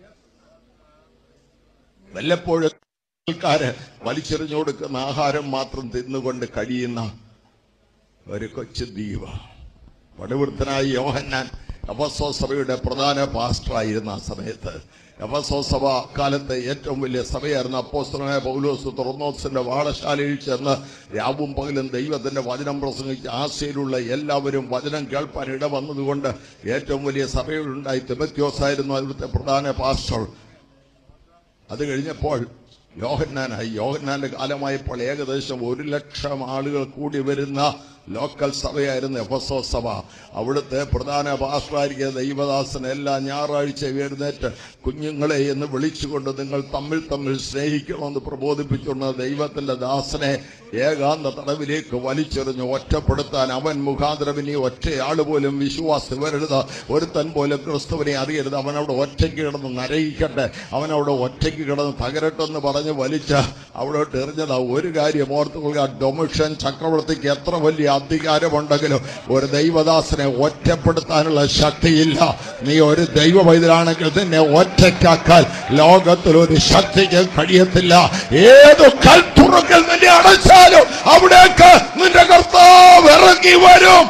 വല്ലപ്പോഴും ആൾക്കാര് വലിച്ചെറിഞ്ഞു കൊടുക്കുന്ന ആഹാരം മാത്രം തിന്നുകൊണ്ട് കഴിയുന്ന ഒരു കൊച്ചു ദ്വീപ് വടുവൃത്തനായ യോഹന്നാൻ എഫസോ സഭയുടെ പ്രധാന പാസ്റ്ററായിരുന്ന ആ സമയത്ത് എഫസോ സഭ കാലത്തെ ഏറ്റവും വലിയ സഭയായിരുന്ന അപ്പോസ്തലനായ പൗലോസ് തുറന്നോസിന്റെ വാളശാലയിൽ ചെന്ന് രാവും പകലും ദൈവത്തിന്റെ വചനം പ്രസംഗിച്ച് ആശയിലുള്ള എല്ലാവരും വചനം കേൾപ്പാൻ ഇട വന്നതുകൊണ്ട് ഏറ്റവും വലിയ സഭകളുണ്ടായി തിമത്യോസായിരുന്നു അവിടുത്തെ പ്രധാന പാസ്റ്റർ അത് കഴിഞ്ഞപ്പോൾ യോഹന്നാനായി യോഹന്നാന്റെ കാലമായപ്പോൾ ഏകദേശം ഒരു ലക്ഷം ആളുകൾ കൂടി വരുന്ന ലോക്കൽ സഭയായിരുന്നു എഫസോ സഭ അവിടുത്തെ പ്രധാന പാസ്റ്ററായിരിക്കുന്ന ദൈവദാസൻ എല്ലാ ഞായറാഴ്ച എഴുന്നേറ്റ് കുഞ്ഞുങ്ങളെ എന്ന് വിളിച്ചുകൊണ്ട് നിങ്ങൾ തമ്മിൽ തമ്മിൽ സ്നേഹിക്കണമെന്ന് പ്രബോധിപ്പിച്ചുകൊണ്ട് ദൈവത്തിന്റെ ദാസനെ ഏകാന്ത തടവിലേക്ക് വലിച്ചെറിഞ്ഞു ഒറ്റപ്പെടുത്താൻ അവൻ മുഖാന്തരം ഇനി ഒറ്റയാൾ പോലും വിശ്വാസം വരരുത് ഒരുത്തൻ പോലും ക്രിസ്തുവിനെ അറിയരുത് അവനവിടെ ഒറ്റയ്ക്ക് കിടന്ന് നരയിക്കട്ടെ അവനവിടെ ഒറ്റയ്ക്ക് കിടന്ന് തകരട്ടെന്ന് പറഞ്ഞ് വലിച്ച് അവിടോട്ട് എറിഞ്ഞതാ ഒരു കാര്യം ഓർത്തുകൊള്ളുക ഡൊമിഷൻ ചക്രവർത്തിക്ക് എത്ര വലിയ അധികാരമുണ്ടെങ്കിലും ഒരു ദൈവദാസനെ ഒറ്റപ്പെടുത്താനുള്ള ശക്തിയില്ല നീ ഒരു ദൈവ പൈതലാണെങ്കിൽ നിന്നെ ഒറ്റയ്ക്കാക്കാൻ ലോകത്തിൽ ഒരു ശക്തിക്ക് കഴിയത്തില്ല ഏത് കൽത്തുറക്കൽ നിന്നെ അടച്ചാലും അവിടേക്ക് നിന്റെ കർത്താവ് ഇറങ്ങി വരും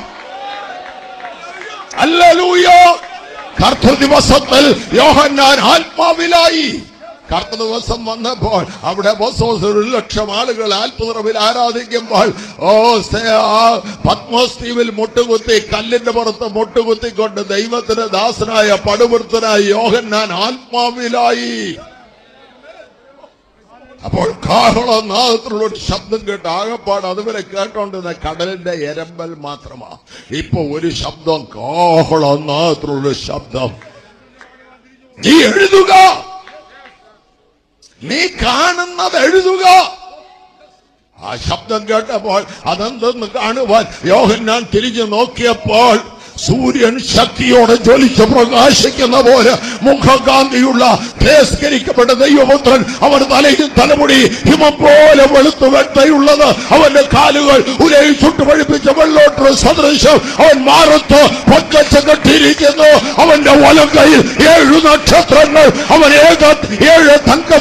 അല്ലലൂയ കർത്തൃ ദിവസത്തിൽ യോഹന്നാൻ ആത്മാവിലായി കർത്ത ദിവസം വന്നപ്പോൾ അവിടെ ബോസോസ് ഒരു ലക്ഷം ആളുകൾ ആത്മനിറവിൽ ആരാധിക്കുമ്പോൾ ഓ സേ- ആ പത്മോസ് ദ്വീപിൽ മുട്ടുകുത്തി കല്ലിന്റെ പുറത്ത് മുട്ടുകുത്തിക്കൊണ്ട് ദൈവത്തിന് ദാസനായ പടുവൃത്തനായ യോഹന്നാൻ ആത്മാവിലായി അപ്പോൾ കാഹള നാദത്തിലുള്ള ഒരു ശബ്ദം കേട്ട് ആകപ്പാട് അതുവരെ കേട്ടോണ്ടിരുന്ന കടലിന്റെ എരമ്പൽ മാത്രമാ ഇപ്പൊ ഒരു ശബ്ദം കാഹള നാദത്തിലുള്ള ശബ്ദം നീ എഴുതുക നീ കാണുന്നത് എഴുതുക ആ ശബ്ദം കേട്ടപ്പോൾ അതെന്തെന്ന് കാണുവാൻ യോഹന്നാൻ തിരിഞ്ഞു നോക്കിയപ്പോൾ സൂര്യൻ ശക്തിയോടെ ജ്വലിച്ച് പ്രകാശിക്കുന്ന പോലെ മുഖകാന്തിയുള്ള തേസ്കരിക്കപ്പെട്ട ദൈവപുത്രൻ അവൻ തലയിൽ തലമുടി ഹിമം പോലെ വെളുത്തു വെട്ടയുള്ളത് അവന്റെ കാലുകൾ ഉലയിൽ ചുട്ടുപഴിപ്പിച്ച വെള്ളോട്ട് സദൃശം അവൻ മാറത്ത് പൊക്കച്ച കെട്ടിയിരിക്കുന്നു അവന്റെ വലം കയ്യിൽ ഏഴു നക്ഷത്രങ്ങൾ അവൻ ഏക ഏഴ് തങ്ക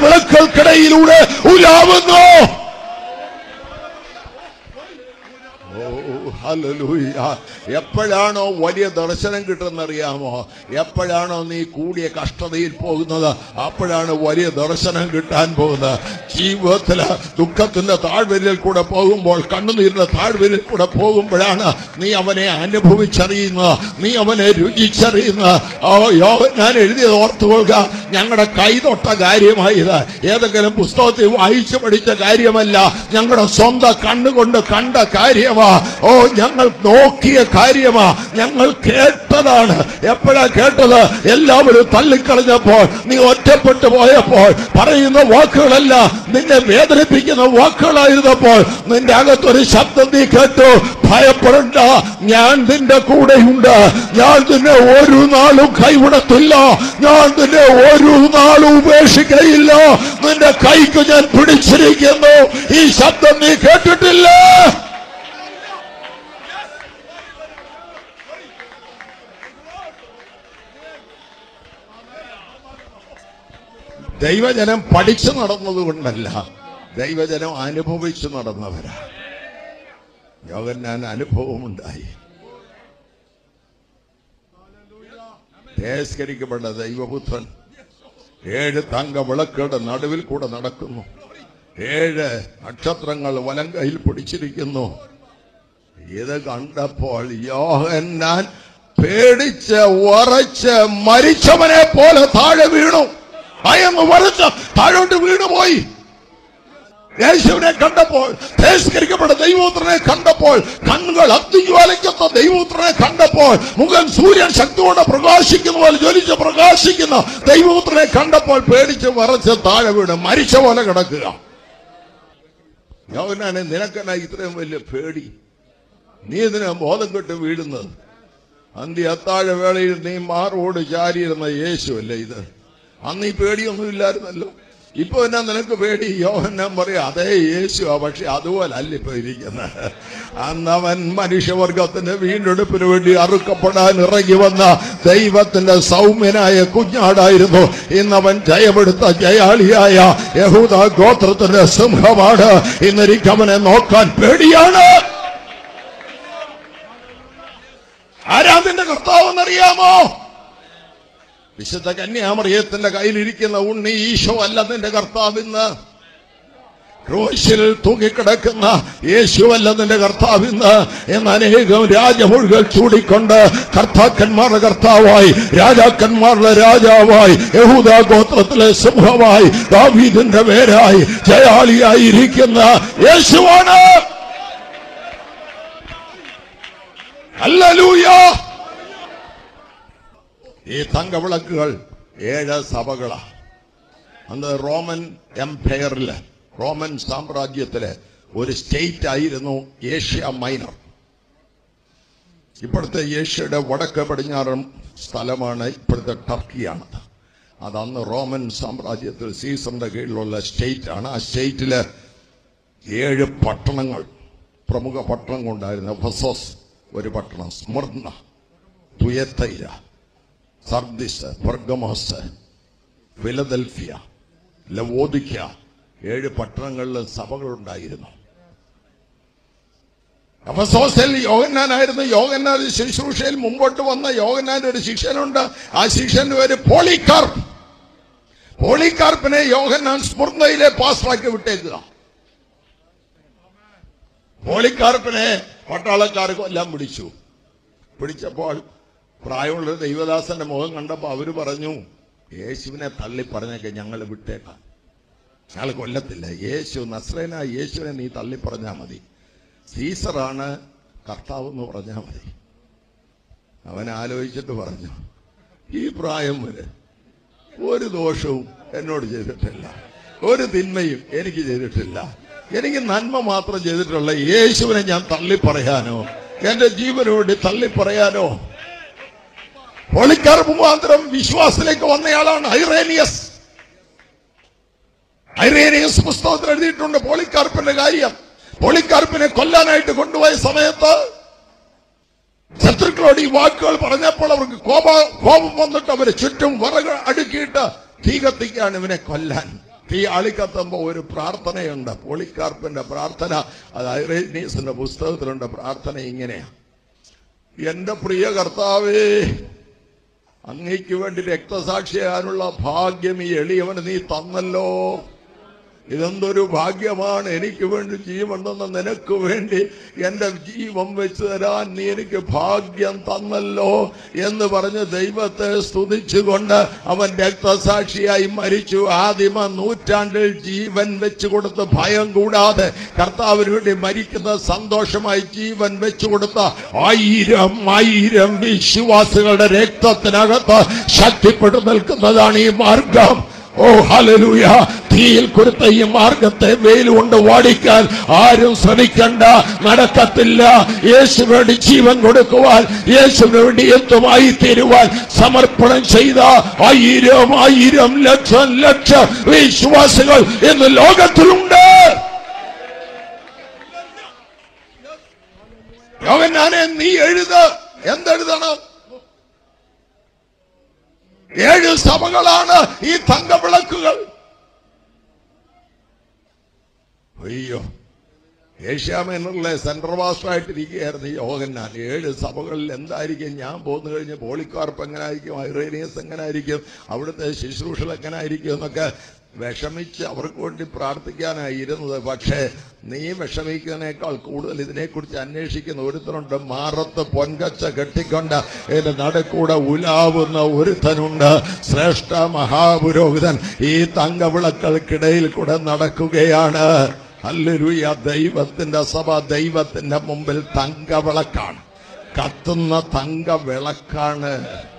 വിളക്കുകൾക്കിടയിലൂടെ ഉലാവുന്നു ഹല്ലേലൂയ എപ്പോഴാണോ വലിയ ദർശനം കിട്ടുന്നറിയാമോ എപ്പോഴാണോ നീ കൂടിയ കഷ്ടതയിൽ പോകുന്നത് അപ്പോഴാണ് വലിയ ദർശനം കിട്ടാൻ പോകുന്നത് ജീവിതത്തില് ദുഃഖത്തിന്റെ താഴ്വരയിൽ കൂടെ പോകുമ്പോൾ കണ്ണുനീരിന്റെ താഴ്വരയിൽ കൂടെ പോകുമ്പോഴാണ് നീ അവനെ അനുഭവിച്ചറിയുന്നത് നീ അവനെ രുചിച്ചറിയുന്നത് ഓ യോ ഞാൻ എഴുതിയത് ഓർത്തുകൊള്ളുക ഞങ്ങളുടെ കൈതൊട്ട കാര്യമായത് ഏതെങ്കിലും പുസ്തകത്തിൽ വായിച്ചു പഠിച്ച കാര്യമല്ല ഞങ്ങളുടെ സ്വന്തം കണ്ണുകൊണ്ട് കണ്ട കാര്യമാ ഓ ഞങ്ങൾ നോക്കിയ കാര്യമാ ഞങ്ങൾ കേട്ടതാണ് എപ്പോഴാ കേട്ടത് എല്ലാവരും തള്ളിക്കളഞ്ഞപ്പോൾ നീ ഒറ്റപ്പെട്ടു പോയപ്പോൾ പറയുന്ന വാക്കുകളല്ല നിന്നെ വേദനിപ്പിക്കുന്ന വാക്കുകളായിരുന്നപ്പോൾ നിന്റെ അകത്തൊരു ശബ്ദം നീ കേട്ടു ഭയപ്പെടണ്ട ഞാൻ നിന്റെ കൂടെയുണ്ട് ഞാൻ നിന്നെ ഒരു നാളും കൈവിടത്തില്ല ഞാൻ നിന്നെ ഒരു നാളും ഉപേക്ഷിക്കയില്ല നിന്റെ കൈക്ക് ഞാൻ പിടിച്ചിരിക്കുന്നു ഈ ശബ്ദം നീ കേട്ടിട്ടില്ല ദൈവജനം പഠിച്ചു നടന്നത് കൊണ്ടല്ല ദൈവജനം അനുഭവിച്ചു നടന്നവരാ യോഗന്നാൻ അനുഭവമുണ്ടായി തേസ്കരിക്കപ്പെട്ട ദൈവപുത്രൻ ഏഴ് തങ്ക വിളക്കുകളുടെ നടുവിൽ കൂടെ നടക്കുന്നു ഏഴ് നക്ഷത്രങ്ങൾ വലം കയ്യിൽ പിടിച്ചിരിക്കുന്നു ഇത് കണ്ടപ്പോൾ യോഹന്നാൻ പേടിച്ച് ഉറച്ച് മരിച്ചവനെ പോലെ താഴെ വീണു ഭയന്ന് ഉറച്ച് താഴോട്ട് വീണുപോയി യേശുവിനെ കണ്ടപ്പോൾ തേസ്കരിക്കപ്പെട്ട ദൈവപുത്രനെ കണ്ടപ്പോൾ കണ്ണുകൾ അഗ്നിജ്വാലിക്കുന്ന ദൈവപുത്രനെ കണ്ടപ്പോൾ മുഖം സൂര്യൻ ശക്തിയോടെ പ്രകാശിക്കുന്ന പോലെ ജ്വലിച്ച് പ്രകാശിക്കുന്ന ദൈവപുത്രനെ കണ്ടപ്പോൾ പേടിച്ച് വറച്ച് താഴെ വീണ് മരിച്ച പോലെ കിടക്കുക യോവനാണ് നിനക്കെന്നാ ഇത്രയും വലിയ പേടി നീ ഇതിനെ ബോധം കെട്ട് വീഴുന്നത് അന്തി അത്താഴ വേളയിൽ നീ മാറോട് ചാരിയിരുന്ന യേശു അല്ലേ ഇത് അന്ന് ഈ പേടിയൊന്നും ഇല്ലായിരുന്നല്ലോ ഇപ്പൊ എന്നാ നിനക്ക് പേടി യോഹന്നാൻ പറയാ അതേ യേശുവാ പക്ഷെ അതുപോലെ അല്ല ഇപ്പൊ ഇരിക്കുന്നത് അന്നവൻ മനുഷ്യവർഗത്തിന്റെ വീണ്ടെടുപ്പിന് വേണ്ടി അറുക്കപ്പെടാൻ ഇറങ്ങി വന്ന ദൈവത്തിന്റെ സൗമ്യനായ കുഞ്ഞാടായിരുന്നു ഇന്നവൻ ജയമെടുത്ത ജയാളിയായ യഹൂദ ഗോത്രത്തിന്റെ സിംഹമാണ് ഇന്നെനിക്ക് അവനെ നോക്കാൻ പേടിയാണ് ആരാ നിന്റെ കർത്താവെന്നറിയാമോ വിശുദ്ധ കന്യാമറിയത്തിന്റെ കയ്യിലിരിക്കുന്ന ഉണ്ണി ഈശോ അല്ല നിന്റെ കർത്താവിന്ന് ക്രൂശിൽ തൂങ്ങിക്കിടക്കുന്ന യേശുവല്ല നിന്റെ കർത്താവിന്ന് എന്ന് അനേകം രാജമൊഴികൾ ചൂടിക്കൊണ്ട് കർത്താക്കന്മാരുടെ കർത്താവായി രാജാക്കന്മാരുടെ രാജാവായി യഹൂദ ഗോത്രത്തിലെ സിംഹമായി ദാവീദിന്റെ പേരായി ജയാളിയായി ഇരിക്കുന്ന യേശുവാണ് അല്ലലൂയ ഈ തങ്കവിളക്കുകൾ ഏഴ് സഭകളാ അന്ന് റോമൻ എംപയറില് റോമൻ സാമ്രാജ്യത്തില് ഒരു സ്റ്റേറ്റ് ആയിരുന്നു ഏഷ്യ മൈനർ ഇപ്പോഴത്തെ ഏഷ്യയുടെ വടക്ക് പടിഞ്ഞാറൻ സ്ഥലമാണ് ഇപ്പോഴത്തെ ടർക്കിയാണ് അത് അന്ന് റോമൻ സാമ്രാജ്യത്തിൽ സീസറിന്റെ കീഴിലുള്ള സ്റ്റേറ്റ് ആണ് ആ സ്റ്റേറ്റില് ഏഴ് പട്ടണങ്ങൾ പ്രമുഖ പട്ടണങ്ങൾ ഉണ്ടായിരുന്നു ഫസോസ് ഒരു പട്ടണം Smyrna Thyatira Sardis Pergamos Philadelphia Laodicea ഏഴ് പട്ടണങ്ങളിലും സഭകളുണ്ടായിരുന്നു അഫസോസിൽ യോഗന്നാനായിരുന്നു യോഗന്നാൻ ശുശ്രൂഷയിൽ മുമ്പോട്ട് വന്ന യോഗന്നാന്റെ ഒരു ശിഷ്യനുണ്ട് ആ ശിഷ്യന്റെ പേര് പോളിക്കാർപ്പ് പോളിക്കാർപ്പിനെ യോഗന്നാൻ സ്മൃതയിലെ പാസ്റ്ററാക്കി വിട്ടേക്കുക പോളിക്കാർപ്പിനെ പട്ടാളക്കാർ കൊല്ലാൻ പിടിച്ചു പിടിച്ചപ്പോൾ പ്രായമുള്ള ഒരു ദൈവദാസന്റെ മുഖം കണ്ടപ്പോൾ അവര് പറഞ്ഞു യേശുവിനെ തള്ളി പറഞ്ഞേക്കെ ഞങ്ങൾ വിട്ടേക്കാം ഞങ്ങൾ കൊല്ലത്തില്ല യേശു നസ്രേന യേശുവിനെ നീ തള്ളി പറഞ്ഞാൽ മതി സീസറാണ് കർത്താവ് എന്ന് പറഞ്ഞാൽ മതി അവൻ ആലോചിച്ചിട്ട് പറഞ്ഞു ഈ പ്രായം വരെ ഒരു ദോഷവും എന്നോട് ചെയ്തിട്ടില്ല ഒരു തിന്മയും എനിക്ക് ചെയ്തിട്ടില്ല എനിക്ക് നന്മ മാത്രം ചെയ്തിട്ടുള്ള യേശുവിനെ ഞാൻ തള്ളി പറയാനോ എന്റെ ജീവന് വേണ്ടി തള്ളി പറയാനോ പൊളിക്കാർ മുഖാന്തരം വിശ്വാസത്തിലേക്ക് വന്നയാളാണ് ഐറേനിയസ് ഐറേനിയസ് പുസ്തകത്തിൽ എഴുതിയിട്ടുണ്ട് പോളിക്കാർപ്പിന്റെ കാര്യം പോളിക്കാർപ്പിനെ കൊല്ലാനായിട്ട് കൊണ്ടുപോയ സമയത്ത് ശത്രുക്കളോട് ഈ വാക്കുകൾ പറഞ്ഞപ്പോൾ അവർക്ക് കോപ കോപം വന്നിട്ട് അവരെ ചുറ്റും വിറക് അടുക്കിയിട്ട് തീ കത്തിക്കാണ് ഇവനെ കൊല്ലാൻ തീ ആളിക്കത്തുമ്പോ ഒരു പ്രാർത്ഥനയുണ്ട് പോളിക്കാർപ്പിന്റെ പ്രാർത്ഥന അത് ഐറേനീസിന്റെ പുസ്തകത്തിലുണ്ട് പ്രാർത്ഥന ഇങ്ങനെയാ എന്റെ പ്രിയ കർത്താവേ അങ്ങയ്ക്ക് വേണ്ടി രക്തസാക്ഷിയാകാനുള്ള ഭാഗ്യം ഈ എളിയവന് നീ തന്നല്ലോ ഇതെന്തൊരു ഭാഗ്യമാണ് എനിക്ക് വേണ്ടി ജീവൻ തന്ന നിനക്ക് വേണ്ടി എന്റെ ജീവൻ വെച്ച് തരാൻ നീ എനിക്ക് ഭാഗ്യം തന്നല്ലോ എന്ന് പറഞ്ഞ് ദൈവത്തെ സ്തുതിച്ചുകൊണ്ട് അവൻ രക്തസാക്ഷിയായി മരിച്ചു ആദിമ നൂറ്റാണ്ടിൽ ജീവൻ വെച്ചു കൊടുത്ത് ഭയം കൂടാതെ കർത്താവിന് വേണ്ടി മരിക്കുന്ന സന്തോഷമായി ജീവൻ വെച്ചു കൊടുത്ത ആയിരം ആയിരം വിശ്വാസികളുടെ രക്തത്തിനകത്ത് ശക്തിപ്പെട്ടു നിൽക്കുന്നതാണ് ഈ മാർഗം ഓ ഹലലൂയ തീയിൽ കൊടുത്ത ഈ മാർഗത്തെ വെയിൽ കൊണ്ട് വാടിക്കാൻ ആരും ശ്രമിക്കണ്ട നടക്കത്തില്ല യേശു വേണ്ടി ജീവൻ കൊടുക്കുവാൻ യേശുവിന് വേണ്ടി എന്തുമായി തീരുവാൻ സമർപ്പണം ചെയ്ത ആയിരം ആയിരം ലക്ഷം ലക്ഷം വിശ്വാസികൾ ഇന്ന് ലോകത്തിലുണ്ട് യോഗനാനെ നീ എഴുത് എന്തെഴുതണം ഏഴ് സഭകളാണ് ഈ തങ്കവിളക്കുകൾ അയ്യോ ഏഷ്യാമേനറിലെ സെൻട്രൽ മാസ്റ്ററായിട്ടിരിക്കുകയായിരുന്നു ഈ യോഹന്നാൻ ഏഴ് സഭകളിൽ എന്തായിരിക്കും ഞാൻ പോന്നു കഴിഞ്ഞ് പോളിക്കാർപ്പ് എങ്ങനായിരിക്കും ഐറേനിയസ് എങ്ങനായിരിക്കും അവിടുത്തെ ശുശ്രൂഷകൾ എങ്ങനായിരിക്കും എന്നൊക്കെ വിഷമിച്ച് അവർക്ക് വേണ്ടി പ്രാർത്ഥിക്കാനായി ഇരുന്നത് പക്ഷേ നീ വിഷമിക്കുന്നതിനേക്കാൾ കൂടുതൽ ഇതിനെക്കുറിച്ച് അന്വേഷിക്കുന്ന ഒരുത്തനുണ്ട് മാറത്ത് പൊൻകച്ച കെട്ടിക്കൊണ്ട് ഇതിന്റെ നടുക്കൂടെ ഉലാവുന്ന ഒരുത്തനുണ്ട് ശ്രേഷ്ഠ മഹാപുരോഹിതൻ ഈ തങ്കവിളക്കൾക്കിടയിൽ കൂടെ നടക്കുകയാണ് അല്ലരുയ ദൈവത്തിന്റെ സഭ ദൈവത്തിന്റെ മുമ്പിൽ തങ്കവിളക്കാണ് കത്തുന്ന തങ്കവിളക്കാണ്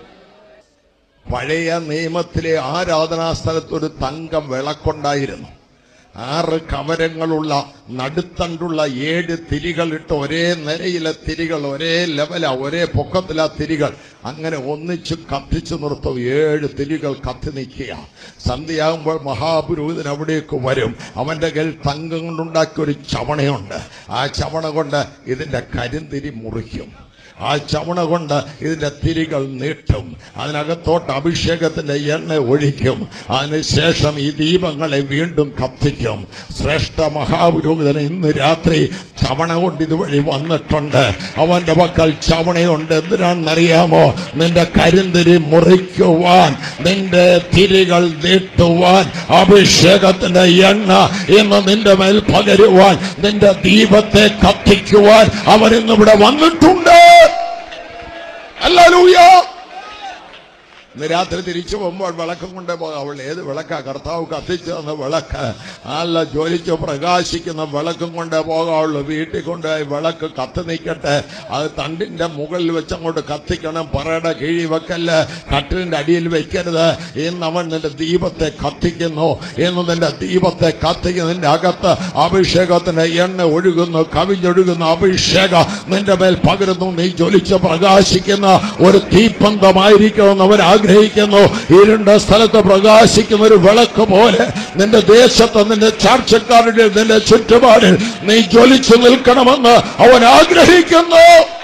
പഴയ നിയമത്തിലെ ആരാധനാ സ്ഥലത്ത് ഒരു തങ്ക വിളക്കുണ്ടായിരുന്നു ആറ് കവരങ്ങളുള്ള നടുത്തണ്ടുള്ള ഏഴ് തിരികളിട്ട് ഒരേ നിരയിലെ തിരികൾ ഒരേ ലെവല ഒരേ പൊക്കത്തിലെ തിരികൾ അങ്ങനെ ഒന്നിച്ച് കത്തിച്ചു നിർത്തും ഏഴ് തിരികൾ കത്തി നിൽക്കുക സന്ധ്യയാകുമ്പോൾ മഹാപുരോഹിതൻ അവിടേക്ക് വരും അവന്റെ കയ്യിൽ തങ്കം കൊണ്ടുണ്ടാക്കിയ ഒരു ചവണയുണ്ട് ആ ചവണ കൊണ്ട് ഇതിന്റെ കരിന്തിരി മുറിക്കും ആ ചവണ കൊണ്ട് ഇതിന്റെ തിരികൾ നീട്ടും അതിനകത്തോട്ട് അഭിഷേകത്തിന്റെ എണ്ണ ഒഴിക്കും അതിനുശേഷം ഈ ദീപങ്ങളെ വീണ്ടും കത്തിക്കും ശ്രേഷ്ഠ മഹാപുരോഹിതൻ ഇന്ന് രാത്രി ചവണ കൊണ്ട് ഇതുവഴി വന്നിട്ടുണ്ട് അവന്റെ പക്കൽ ചവണയുണ്ട് എന്തിനാണെന്നറിയാമോ നിന്റെ കരിന്തിരി മുറിക്കുവാൻ നിന്റെ തിരികൾ നീട്ടുവാൻ അഭിഷേകത്തിന്റെ എണ്ണ ഇന്ന് നിന്റെ മേൽ പകരുവാൻ നിന്റെ ദീപത്തെ കത്തിക്കുവാൻ അവൻ ഇന്നിവിടെ വന്നിട്ടുണ്ട് അല്ലൂയ ഇന്ന് രാത്രി തിരിച്ചു പോകുമ്പോൾ വിളക്കം കൊണ്ടേ പോകാം അവൾ ഏത് വിളക്കാ കർത്താവ് കത്തിച്ചു തന്ന വിളക്ക് നല്ല ജ്വലിച്ച് പ്രകാശിക്കുന്ന വിളക്കും കൊണ്ടേ പോകാവുള്ളൂ വീട്ടിൽ കൊണ്ടുപോയി വിളക്ക് കത്തി നിൽക്കട്ടെ അത് തണ്ടിന്റെ മുകളിൽ വെച്ച് അങ്ങോട്ട് കത്തിക്കണം പറയുടെ കീഴി വെക്കല്ല് കട്ടിലിന്റെ അടിയിൽ വെക്കരുത് ഇന്ന് അവൻ നിന്റെ ദീപത്തെ കത്തിക്കുന്നു ഇന്ന് നിന്റെ ദീപത്തെ കത്തിക്കുന്നതിന്റെ അകത്ത് അഭിഷേകത്തിന്റെ എണ്ണ ഒഴുകുന്നു കവിഞ്ഞൊഴുകുന്ന അഭിഷേകം നിന്റെ മേൽ പകരുന്നു നീ ജ്വലിച്ച് പ്രകാശിക്കുന്ന ഒരു തീപ്പന്തമായിരിക്കുമെന്ന് അവർ ആഗ്രഹിക്കുന്നു ഇരുണ്ട സ്ഥലത്ത് പ്രകാശിക്കുന്ന ഒരു വിളക്ക് പോലെ നിന്റെ ദേശത്ത് നിന്റെ ചാർച്ചക്കാരുടെ നിന്റെ ചുറ്റുപാടിൽ നീ ജ്വലിച്ചു നിൽക്കണമെന്ന് അവൻ ആഗ്രഹിക്കുന്നു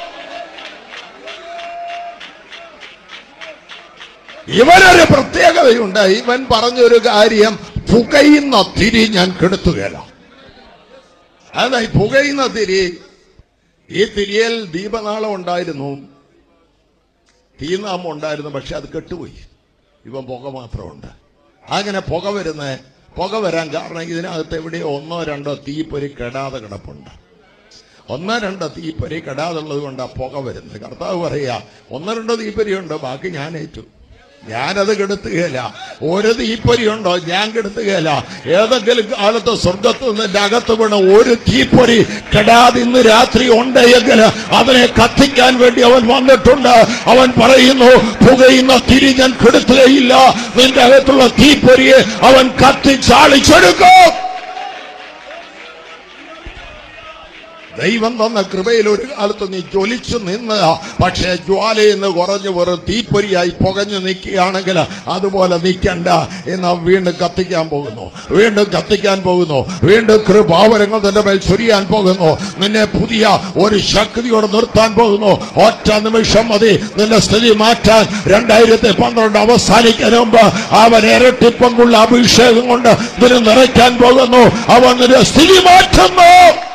ഇവനൊരു പ്രത്യേകതയുണ്ട് ഇവൻ പറഞ്ഞൊരു കാര്യം പുകയുന്ന തിരി ഞാൻ കെടുത്തുകയില്ല അതാ ഈ പുകയുന്ന തിരി ഈ തിരിയൽ ദീപനാളം ഉണ്ടായിരുന്നു തീനാമം ഉണ്ടായിരുന്നു പക്ഷെ അത് കെട്ടുപോയി ഇവൻ പുക മാത്രമുണ്ട് അങ്ങനെ പുക വരുന്ന പുക വരാൻ കാരണം ഇതിനകത്ത് എവിടെയോ ഒന്നോ രണ്ടോ തീപ്പൊരി കെടാതെ കിടപ്പുണ്ട് ഒന്നോ രണ്ടോ തീപ്പൊരി കെടാതുള്ളത് കൊണ്ടാ പുക വരുന്നത് കർത്താവ് പറയാ ഒന്നോ രണ്ടോ തീപ്പൊരിയുണ്ട് ബാക്കി ഞാൻ ഏറ്റു ഞാനത് കെടുത്തുകയില്ല ഒരു തീപ്പൊരിയുണ്ടോ ഞാൻ കെടുത്തുകയില്ല ഏതെങ്കിലും കാലത്ത് സ്വർഗത്ത് നിന്റെ അകത്ത് വീണ ഒരു തീപ്പൊരി കെടാതെ ഇന്ന് രാത്രി ഉണ്ട് എങ്കിൽ അതിനെ കത്തിക്കാൻ വേണ്ടി അവൻ വന്നിട്ടുണ്ട് അവൻ പറയുന്നു പുകയുന്ന തിരി ഞാൻ കെടുത്തുകയില്ല നിന്റെ അകത്തുള്ള തീപ്പൊരിയെ അവൻ കത്തിച്ചാളിച്ചെടുക്കും ദൈവം തന്ന കൃപയിൽ ഒരു കാലത്ത് നീ ജ്വലിച്ചു നിന്ന് പക്ഷേ ജ്വാലയിൽ നിന്ന് കുറഞ്ഞു വെറും തീപ്പൊരിയായി പുകഞ്ഞു നിൽക്കുകയാണെങ്കിൽ അതുപോലെ നിൽക്കണ്ട എന്ന് വീണ്ടും കത്തിക്കാൻ പോകുന്നു വീണ്ടും കത്തിക്കാൻ പോകുന്നു വീണ്ടും കൃപാവരങ്ങൾ നിന്റെ മേൽ ചൊരിയാൻ പോകുന്നു നിന്നെ പുതിയ ഒരു ശക്തിയോട് നിർത്താൻ പോകുന്നു ഒറ്റ നിമിഷം മതി നിന്റെ സ്ഥിതി മാറ്റാൻ രണ്ടായിരത്തി പന്ത്രണ്ട് അവസാനിക്കാൻ മുമ്പ് അവൻ ഇരട്ടിപ്പങ്കുള്ള അഭിഷേകം കൊണ്ട് ഇതിന് നിറയ്ക്കാൻ പോകുന്നു അവൻ നിന്റെ സ്ഥിതി മാറ്റുന്നു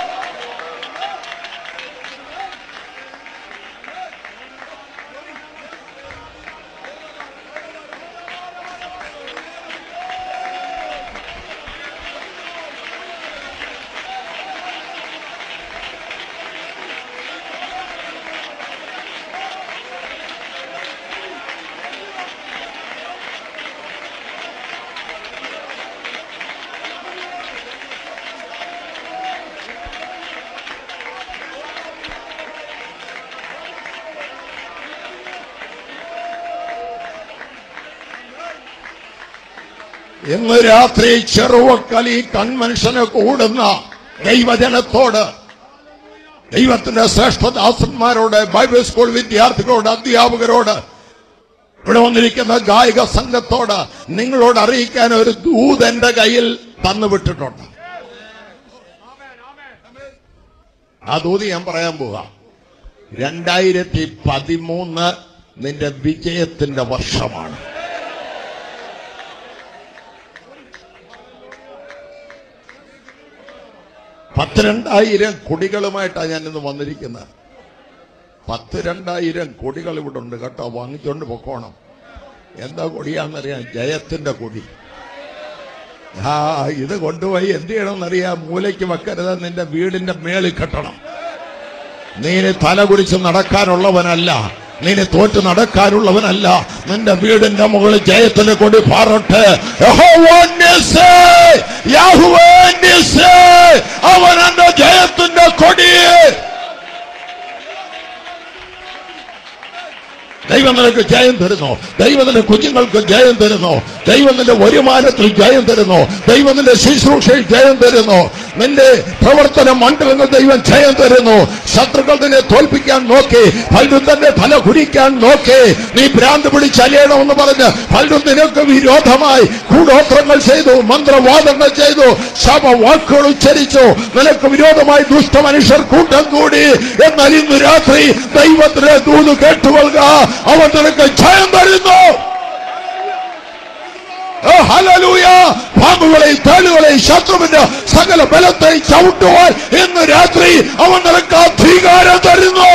ഇന്ന് രാത്രി ചെറുവക്കലി കൺവെൻഷന് കൂടുന്ന ദൈവജനത്തോട് ദൈവത്തിന്റെ ശ്രേഷ്ഠദാസന്മാരോട് ബൈബിൾ സ്കൂൾ വിദ്യാർത്ഥികളോട് അധ്യാപകരോട് ഇവിടെ വന്നിരിക്കുന്ന ഗായിക സംഘത്തോട് നിങ്ങളോട് അറിയിക്കാൻ ഒരു ദൂത് എന്റെ കയ്യിൽ തന്നുവിട്ടിട്ടുണ്ട് ആ ദൂത് ഞാൻ പറയാൻ പോവാ രണ്ടായിരത്തി പതിമൂന്ന് നിന്റെ വിജയത്തിന്റെ വർഷമാണ് പത്ത് രണ്ടായിരം കൊടികളുമായിട്ടാണ് ഞാൻ ഇന്ന് വന്നിരിക്കുന്നത് പത്ത് രണ്ടായിരം കൊടികൾ ഇവിടെ ഉണ്ട് കേട്ടോ വാങ്ങിച്ചോണ്ട് പൊക്കോണം എന്താ കൊടിയാണെന്നറിയാം ജയത്തിന്റെ കൊടി ആ ഇത് കൊണ്ടുപോയി എന്ത് ചെയ്യണമെന്നറിയാം മൂലയ്ക്ക് വെക്കരുത് നിന്റെ വീടിന്റെ മേളിൽ കെട്ടണം നീ ഇനി തല കുടിച്ച് നടക്കാനുള്ളവനല്ല നീ ഇനി തോറ്റ് നടക്കാനുള്ളവനല്ല നിന്റെ വീടിന്റെ മുകളിൽ ജയത്തിന് കൊടി പാറട്ടെ യഹോവ നിസ്സേ, യാഹുവേ നിസ്സേ, അവൻ എന്റെ ജയത്തിന്റെ കൊടി ദൈവം നിനക്ക് ജയം തരുന്നു ദൈവം നിന്റെ കുഞ്ഞുങ്ങൾക്ക് ജയം തരുന്നു ദൈവം നിന്റെ വരുമാനത്തിൽ ജയം തരുന്നു ദൈവം നിന്റെ ശുശ്രൂഷയിൽ ജയം തരുന്നു നിന്റെ പ്രവർത്തന മണ്ഡലങ്ങൾ ദൈവം ജയം തരുന്നു ശത്രുക്കൾ നിന്നെ തോൽപ്പിക്കാൻ നോക്കി പലരും തന്നെ തല കുടിക്കാൻ നോക്കി നീ ഭ്രാന്ത് പിടിച്ചലിയണമെന്ന് പറഞ്ഞ് പലരും നിനക്ക് വിരോധമായി കൂടോത്രങ്ങൾ ചെയ്തു മന്ത്രവാദങ്ങൾ ചെയ്തു ശവവാക്കുകൾ ഉച്ചരിച്ചു നിനക്ക് വിരോധമായി ദുഷ്ടമനുഷ്യർ കൂട്ടം കൂടി എന്നാൽ ഇന്ന് രാത്രി ദൈവത്തിന്റെ ദൂത് കേട്ടുകൊള്ളുക അവൻ നിനക്ക് ജയം തരുന്നു ഓ, ഹല്ലേലൂയ പാമ്പുകളെയും തേളുകളെയും ശത്രുവിന്റെ സകല ബലത്തെ ചവിട്ടുവാൻ ഇന്ന് രാത്രി അവൻ നിനക്ക് അധികാരം തരുന്നു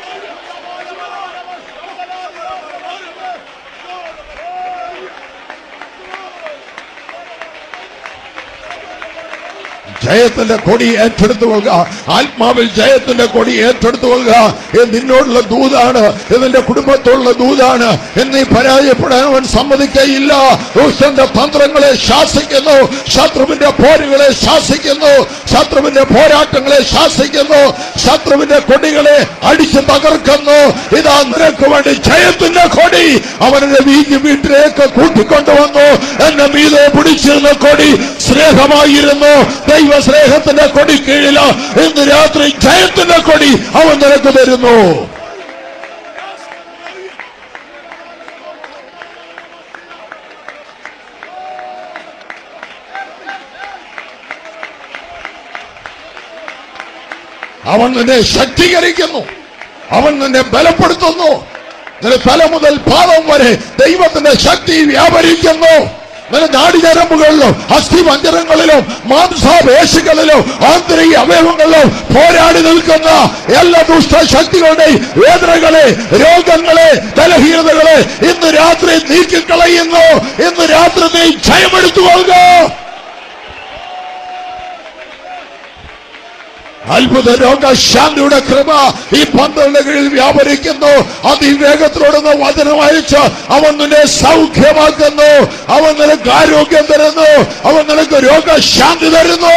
ജയത്തിന്റെ കൊടി ഏറ്റെടുത്തു കൊള്ളുക ആത്മാവിൽ ജയത്തിന്റെ കൊടി ഏറ്റെടുത്തു കൊള്ളുക ഇത് നിന്നോടുള്ള ദൂതാണ് ഇതിന്റെ കുടുംബത്തോടുള്ള ദൂതാണ് എന്നീ പരാജയപ്പെടാൻ അവൻ സമ്മതിക്കയില്ല ദുഷ്ടന്റെ തന്ത്രങ്ങളെ ശാസിക്കുന്നു ശത്രുവിന്റെ പോരുകളെ ശാസിക്കുന്നു ശത്രുവിന്റെ പോരാട്ടങ്ങളെ ശാസിക്കുന്നു ശത്രുവിന്റെ കൊടികളെ അടിച്ചു തകർക്കുന്നു ഇതാ നിനക്ക് വേണ്ടി ജയത്തിന്റെ കൊടി അവനെ വീഞ്ഞു വീട്ടിലേക്ക് കൂട്ടിക്കൊണ്ടുവന്നു എന്നെ മീതെ പിടിച്ചിരുന്ന കൊടി സ്നേഹമായിരുന്നു ദൈവ സ്നേഹത്തിന്റെ കൊടി കീഴില് ഇന്ന് രാത്രി ജയത്തിന്റെ കൊടി അവൻ നിനക്ക് തരുന്നു അവൻ നിന്നെ ശക്തീകരിക്കുന്നു അവൻ നിന്നെ ബലപ്പെടുത്തുന്നു നിന്റെ തല മുതൽ പാദം വരെ ദൈവത്തിന്റെ ശക്തി വ്യാപരിക്കുന്നു നിന്റെ നാടിഞരമ്പുകളിലും അസ്ഥിപഞ്ചരങ്ങളിലും മാംസാപേശികളിലും ആന്തരിക അവയവങ്ങളിലും പോരാടി നിൽക്കുന്ന എല്ലാ ദുഷ്ടശക്തികളുടെയും വേദനകളെ രോഗങ്ങളെ ബലഹീനതകളെ ഇന്ന് രാത്രി നീക്കിക്കളയുന്നു ഇന്ന് രാത്രി നീ ജയമെടുത്തു കൊള്ളുക അത്ഭുത രോഗശാന്തിയുടെ കൃപ ഈ പന്ത്രണ്ട് കീഴിൽ വ്യാപരിക്കുന്നു അതിവേഗത്തിലോടുന്ന വചനം അയച്ച് അവൻ നിന്നെ സൗഖ്യമാക്കുന്നു അവൻ നിനക്ക് ആരോഗ്യം തരുന്നു അവൻ നിനക്ക് രോഗശാന്തി തരുന്നു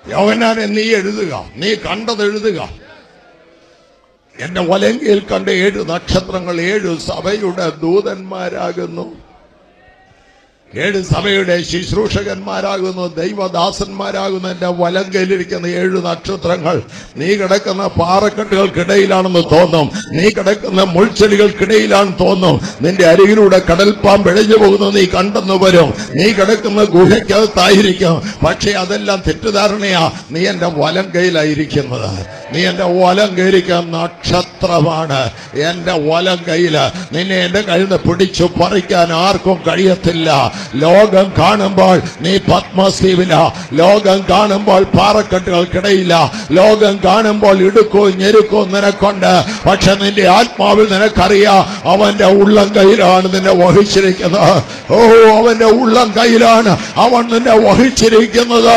യോഹന്നാനെ നീ എഴുതുക നീ കണ്ടത് എഴുതുക എന്റെ വലങ്കയിൽ കണ്ട ഏഴ് നക്ഷത്രങ്ങൾ ഏഴ് സഭയുടെ ദൂതന്മാരാകുന്നു ഏഴ് സഭയുടെ ശുശ്രൂഷകന്മാരാകുന്നു ദൈവദാസന്മാരാകുന്നു എന്റെ വലങ്കയിലിരിക്കുന്ന ഏഴ് നക്ഷത്രങ്ങൾ നീ കിടക്കുന്ന പാറക്കെട്ടുകൾക്കിടയിലാണെന്ന് തോന്നും നീ കിടക്കുന്ന മുൾച്ചെടികൾക്കിടയിലാണെന്ന് തോന്നും നിന്റെ അരികിലൂടെ കടൽപ്പാമ്പ് ഇഴഞ്ഞു പോകുന്നത് നീ കണ്ടെന്ന് വരും നീ കിടക്കുന്ന ഗുഹയ്ക്കകത്തായിരിക്കും പക്ഷെ അതെല്ലാം തെറ്റിദ്ധാരണയാ നീ എന്റെ വലം കയ്യിലായിരിക്കുന്നത് നീ എന്റെ വലം കയ്യിരിക്കാൻ നക്ഷത്രമാണ് എന്റെ വലം കയ്യില് നിന്നെ എന്റെ കയ്യിൽ നിന്ന് പിടിച്ചു പറിക്കാൻ ആർക്കും കഴിയത്തില്ല ലോകം കാണുമ്പോൾ നീ പത്മസീവില ലോകം കാണുമ്പോൾ പാറക്കെട്ടുകൾക്കിടയില്ല ലോകം കാണുമ്പോൾ ഇടുക്കോ ഞെരുക്കോ നിനക്കുണ്ട് പക്ഷെ നിന്റെ ആത്മാവിൽ നിനക്കറിയാം അവന്റെ ഉള്ളം കയ്യിലാണ് നിന്നെ വഹിച്ചിരിക്കുന്നത് ഓ അവന്റെ ഉള്ളം കയ്യിലാണ് അവൻ നിന്നെ വഹിച്ചിരിക്കുന്നത്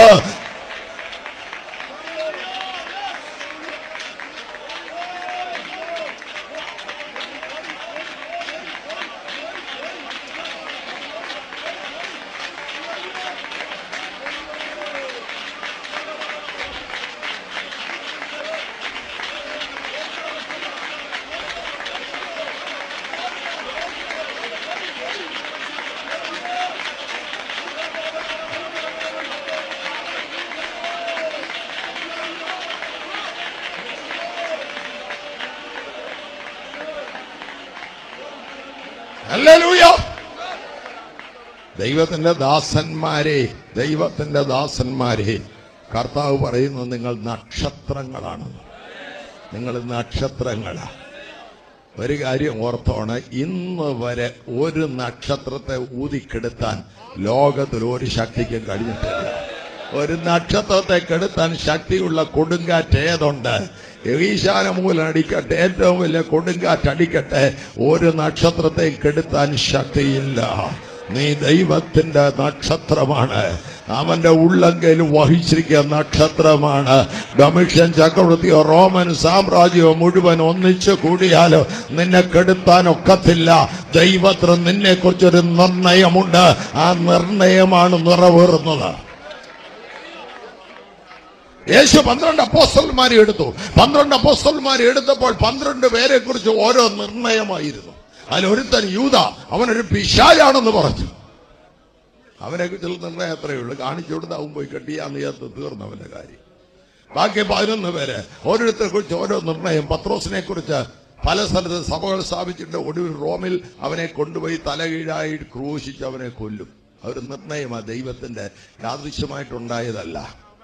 ഹല്ലേലൂയ ദൈവത്തിന്റെ ദാസന്മാരെ ദൈവത്തിന്റെ ദാസന്മാരെ കർത്താവ് പറയുന്നു നിങ്ങൾ നക്ഷത്രങ്ങളാണ് നിങ്ങൾ നക്ഷത്രങ്ങളാ ഒരു കാര്യം ഓർത്തോണ് ഇന്ന് വരെ ഒരു നക്ഷത്രത്തെ ഊതിക്കെടുത്താൻ ലോകത്തിൽ ഒരു ശക്തിക്കും കഴിഞ്ഞിട്ടില്ല ഒരു നക്ഷത്രത്തെ കെടുത്താൻ ശക്തിയുള്ള കൊടുങ്കാറ്റ് ഏതുണ്ട് ഈശാനമൂലം അടിക്കട്ടെ ഏറ്റവും വലിയ കൊടുങ്കാറ്റ് അടിക്കട്ടെ ഒരു നക്ഷത്രത്തെ കെടുത്താൻ ശക്തിയില്ല നീ ദൈവത്തിന്റെ നക്ഷത്രമാണ് അവന്റെ ഉള്ളങ്കയിൽ വഹിച്ചിരിക്കുന്ന നക്ഷത്രമാണ് ഡൊമിഷ്യൻ ചക്രവർത്തിയോ റോമൻ സാമ്രാജ്യമോ മുഴുവൻ ഒന്നിച്ചു കൂടിയാലോ നിന്നെ കെടുത്താൻ ഒക്കത്തില്ല ദൈവത്തിന് നിന്നെ കുറിച്ചൊരു നിർണയമുണ്ട് ആ നിർണയമാണ് നിറവേറുന്നത് യേശു പന്ത്രണ്ട് അപ്പോസ്റ്റൽമാരെ എടുത്തു പന്ത്രണ്ട് അപ്പോസ്റ്റൽമാരെ എടുത്തപ്പോൾ പന്ത്രണ്ട് പേരെ കുറിച്ച് ഓരോ നിർണയമായിരുന്നു അതിലൊരുത്തൻ യൂത അവനൊരു പിശാലാണെന്ന് പറഞ്ഞു അവനെ കുറിച്ചുള്ള നിർണയം അത്രയേ ഉള്ളൂ കാണിച്ചു കൊടുത്ത് അവൻ പോയി കെട്ടിയാന്ന് ചേർത്ത് തീർന്നവന്റെ കാര്യം ബാക്കി പതിനൊന്ന് പേര് ഓരോരുത്തരെ കുറിച്ച് ഓരോ നിർണയം പത്രോസിനെ കുറിച്ച് പല സ്ഥലത്ത് സഭകൾ സ്ഥാപിച്ചിട്ട് ഒടുവിൽ റോമിൽ അവനെ കൊണ്ടുപോയി തലകീഴായി ക്രൂശിച്ച് അവനെ കൊല്ലും ഒരു നിർണയമാ ദൈവത്തിന്റെ യാദൃശ്യമായിട്ടുണ്ടായതല്ല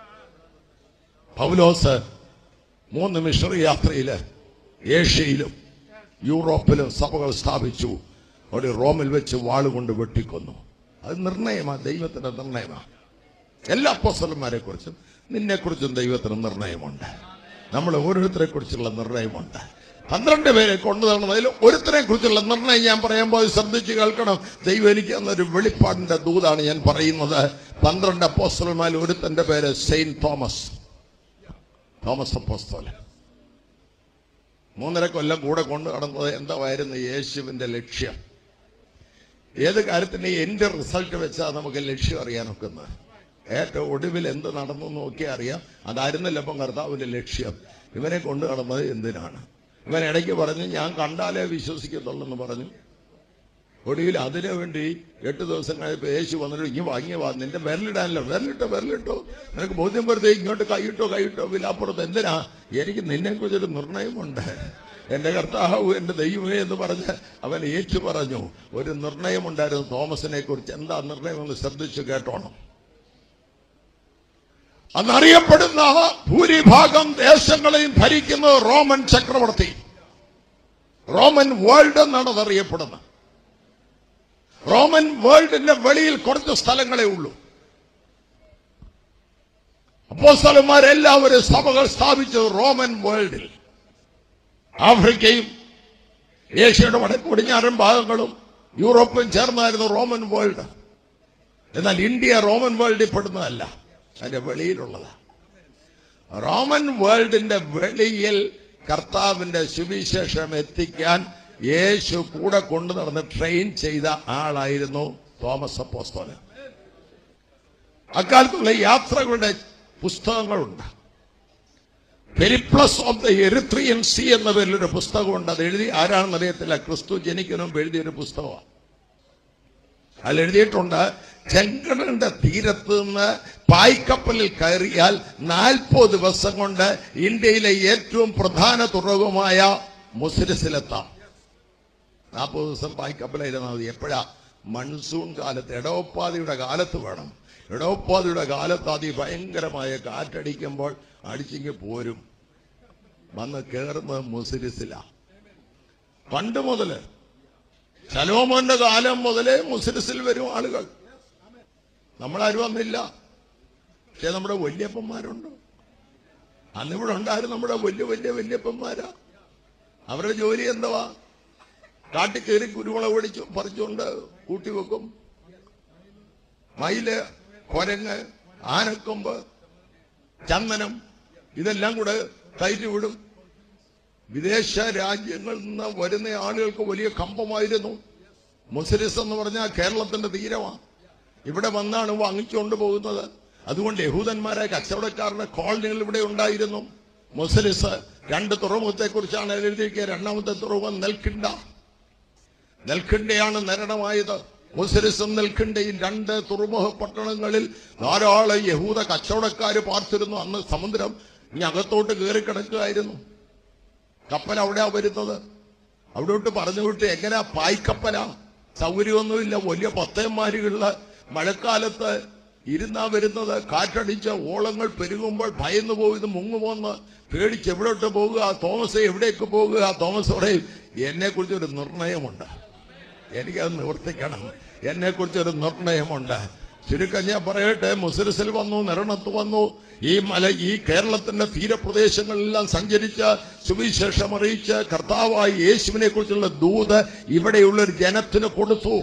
പൗലോസ് മൂന്ന് മിഷണറി യാത്രയില് ഏഷ്യയിലും യൂറോപ്പിലും സഭകൾ സ്ഥാപിച്ചു അവിടെ റോമിൽ വെച്ച് വാളുകൊണ്ട് വെട്ടിക്കൊന്നു അത് നിർണയമാ ദൈവത്തിന്റെ നിർണയമാ എല്ലാ അപ്പോസ്റ്റലന്മാരെ കുറിച്ചും നിന്നെ കുറിച്ചും ദൈവത്തിന് നിർണയമുണ്ട് നമ്മൾ ഓരോരുത്തരെ കുറിച്ചുള്ള നിർണയമുണ്ട് പന്ത്രണ്ട് പേരെ കൊണ്ടു നടന്നതിൽ ഒരുത്തരെ കുറിച്ചുള്ള നിർണയം ഞാൻ പറയുമ്പോൾ ശ്രദ്ധിച്ച് കേൾക്കണം ദൈവം എനിക്ക് തന്നൊരു വെളിപ്പാടിന്റെ ദൂതാണ് ഞാൻ പറയുന്നത് പന്ത്രണ്ട് അപ്പോസ്റ്റലന്മാരിൽ ഒരുത്തന്റെ പേര് സെയിന്റ് തോമസ് തോമസ് അപ്പോസ്തോലൻ മൂന്നര കൊല്ലം കൂടെ കൊണ്ടു നടന്നത് എന്തായിരുന്നു യേശുവിന്റെ ലക്ഷ്യം ഏത് കാര്യത്തിന്റെ എന്റെ റിസൾട്ട് വെച്ചാൽ നമുക്ക് ലക്ഷ്യം അറിയാനൊക്കുന്നത് ഏറ്റവും ഒടുവിൽ എന്ത് നടന്നു എന്ന് നോക്കിയാൽ അറിയാം അതായിരുന്നില്ല ഇപ്പം കർത്താവിന്റെ ലക്ഷ്യം ഇവനെ കൊണ്ടു നടന്നത് എന്തിനാണ് ഇവൻ ഇടയ്ക്ക് പറഞ്ഞു ഞാൻ കണ്ടാലേ വിശ്വസിക്കത്തുള്ളൂ എന്ന് പറഞ്ഞു ഒടുവിൽ അതിനു വേണ്ടി എട്ട് ദിവസം കഴിഞ്ഞപ്പോൾ യേശു വന്നിട്ട് ഇങ്ങ് വാങ്ങിയ വാ നിന്റെ വിരലിടാനല്ലോ വിരലിട്ടോ വിരലിട്ടോ നിനക്ക് ബോധ്യം വെറുതെ ഇങ്ങോട്ട് കൈയിട്ടോ കൈയിട്ടോ വിലാപ്പുറത്ത് എന്തിനാ എനിക്ക് നിന്നെ കുറിച്ചൊരു നിർണയമുണ്ട് എന്റെ കർത്താവ് എന്റെ ദൈവമേ എന്ന് പറഞ്ഞ് അവൻ ഏറ്റു പറഞ്ഞു ഒരു നിർണയമുണ്ടായിരുന്നു തോമസിനെ കുറിച്ച് എന്താ നിർണയം എന്ന് ശ്രദ്ധിച്ചു കേട്ടോണം അന്നറിയപ്പെടുന്ന ഭൂരിഭാഗം ദേശങ്ങളെയും ഭരിക്കുന്നത് റോമൻ ചക്രവർത്തി റോമൻ വേൾഡ് എന്നാണ് അതറിയപ്പെടുന്നത് റോമൻ വേൾഡിന്റെ വെളിയിൽ കുറച്ച് സ്ഥലങ്ങളേ ഉള്ളൂ അപ്പോസ്തലന്മാരെല്ലാവരും സഭകൾ സ്ഥാപിച്ചത് റോമൻ വേൾഡിൽ ആഫ്രിക്കയും ഏഷ്യയുടെ വടക്ക് പടിഞ്ഞാറൻ ഭാഗങ്ങളും യൂറോപ്പും ചേർന്നായിരുന്നു റോമൻ വേൾഡ് എന്നാൽ ഇന്ത്യ റോമൻ വേൾഡിൽ പെടുന്നതല്ല അതിന്റെ വെളിയിലുള്ളതാണ് റോമൻ വേൾഡിന്റെ വെളിയിൽ കർത്താവിന്റെ സുവിശേഷം എത്തിക്കാൻ യേശു കൂടെ കൊണ്ടു നടന്ന് ട്രെയിൻ ചെയ്ത ആളായിരുന്നു തോമസ് അപ്പോസ്തോലൻ അക്കാലത്തുള്ള യാത്രകളുടെ പുസ്തകങ്ങളുണ്ട് Periplus of the Erythraean Sea എന്ന പേരിലൊരു പുസ്തകമുണ്ട് അത് എഴുതി ആരാണെന്ന് അറിയത്തില്ല ക്രിസ്തു ജനിക്കുന്നതിന് മുമ്പ് എഴുതിയൊരു പുസ്തകമാണ് അതിൽ എഴുതിയിട്ടുണ്ട് ചെങ്കടലിന്റെ തീരത്ത് നിന്ന് പായ്ക്കപ്പലിൽ കയറിയാൽ നാൽപ്പത് ദിവസം കൊണ്ട് ഇന്ത്യയിലെ ഏറ്റവും പ്രധാന തുറവുമായ മുസിരിസിലെത്താം നാൽപ്പത് ദിവസം പായ്ക്കപ്പലായിരുന്നാൽ മതി എപ്പോഴാ മൺസൂൺ കാലത്ത് ഇടവപ്പാതിയുടെ കാലത്ത് വേണം ഇടവപ്പാതിയുടെ കാലത്ത് അതിഭയങ്കരമായ കാറ്റടിക്കുമ്പോൾ അടിച്ചിങ്ങ് പോരും വന്ന് കയറുന്നത് മുസിരിസില പണ്ട് മുതല് ശലോമോന്റെ കാലം മുതലേ മുസ്ലിസിൽ വരും ആളുകൾ നമ്മളാരും വന്നില്ല പക്ഷെ നമ്മുടെ വല്യപ്പന്മാരുണ്ട് അന്നിവിടെ ഉണ്ടായിരുന്നു നമ്മുടെ വലിയ വലിയ വല്യപ്പന്മാരാ അവരുടെ ജോലി എന്തുവാ കാട്ടിൽ കയറി കുരുമുളക് പിടിച്ചു പറിച്ചുകൊണ്ട് കൂട്ടിവെക്കും മയില് കൊരങ്ങ് ആനക്കൊമ്പ് ചന്ദനം ഇതെല്ലാം കൂടെ കയറ്റി വിടും വിദേശ രാജ്യങ്ങളിൽ നിന്ന് വരുന്ന ആളുകൾക്ക് വലിയ കമ്പമായിരുന്നു മുസ്ലിസ് എന്ന് പറഞ്ഞാൽ കേരളത്തിന്റെ തീരമാണ് ഇവിടെ വന്നാണ് വാങ്ങിച്ചുകൊണ്ട് പോകുന്നത് അതുകൊണ്ട് യഹൂദന്മാരെ കച്ചവടക്കാരുടെ കോളനികൾ ഇവിടെ ഉണ്ടായിരുന്നു മുസ്ലിസ് രണ്ട് തുറമുഖത്തെ കുറിച്ചാണ് എഴുതിയിരിക്കുക രണ്ടാമത്തെ തുറമുഖം നെൽക്കിണ്ട നെൽക്കിണ്ടയാണ് നരണമായത് മുസ്ലിസും നെൽക്കിണ്ടയും രണ്ട് തുറമുഖ പട്ടണങ്ങളിൽ ധാരാളം യഹൂദ കച്ചവടക്കാർ പാർത്തിരുന്നു അന്ന് സമുദ്രം ഇനി അകത്തോട്ട് കയറി കിടക്കുകയായിരുന്നു കപ്പൽ അവിടെയാ വരുന്നത് അവിടോട്ട് പറഞ്ഞു വിട്ട് എങ്ങനെയാ പായ്ക്കപ്പലാ സൗകര്യമൊന്നുമില്ല വലിയ പത്തേന്മാരുകളില് മഴക്കാലത്ത് ഇരുന്നാ വരുന്നത് കാറ്റടിച്ച് ഓളങ്ങൾ പെരുകുമ്പോൾ ഭയന്നു പോകുന്നത് മുങ്ങുമോന്ന് പേടിച്ച് എവിടോട്ട് പോകുക തോമസ് എവിടേക്ക് പോകുക തോമസ് പറയും എന്നെ കുറിച്ചൊരു നിർണയമുണ്ട് എനിക്കത് നിവർത്തിക്കണം എന്നെ കുറിച്ചൊരു നിർണയമുണ്ട് ചുരുക്കം ഞാൻ പറയട്ടെ മുസ്ലിസിൽ വന്നു നിരണത്ത് വന്നു ഈ മല ഈ കേരളത്തിന്റെ തീരപ്രദേശങ്ങളിലെല്ലാം സഞ്ചരിച്ച് സുവിശേഷം അറിയിച്ച് കർത്താവായ യേശുവിനെ കുറിച്ചുള്ള ദൂത് ഇവിടെയുള്ള ഒരു ജനത്തിന് കൊടുത്തു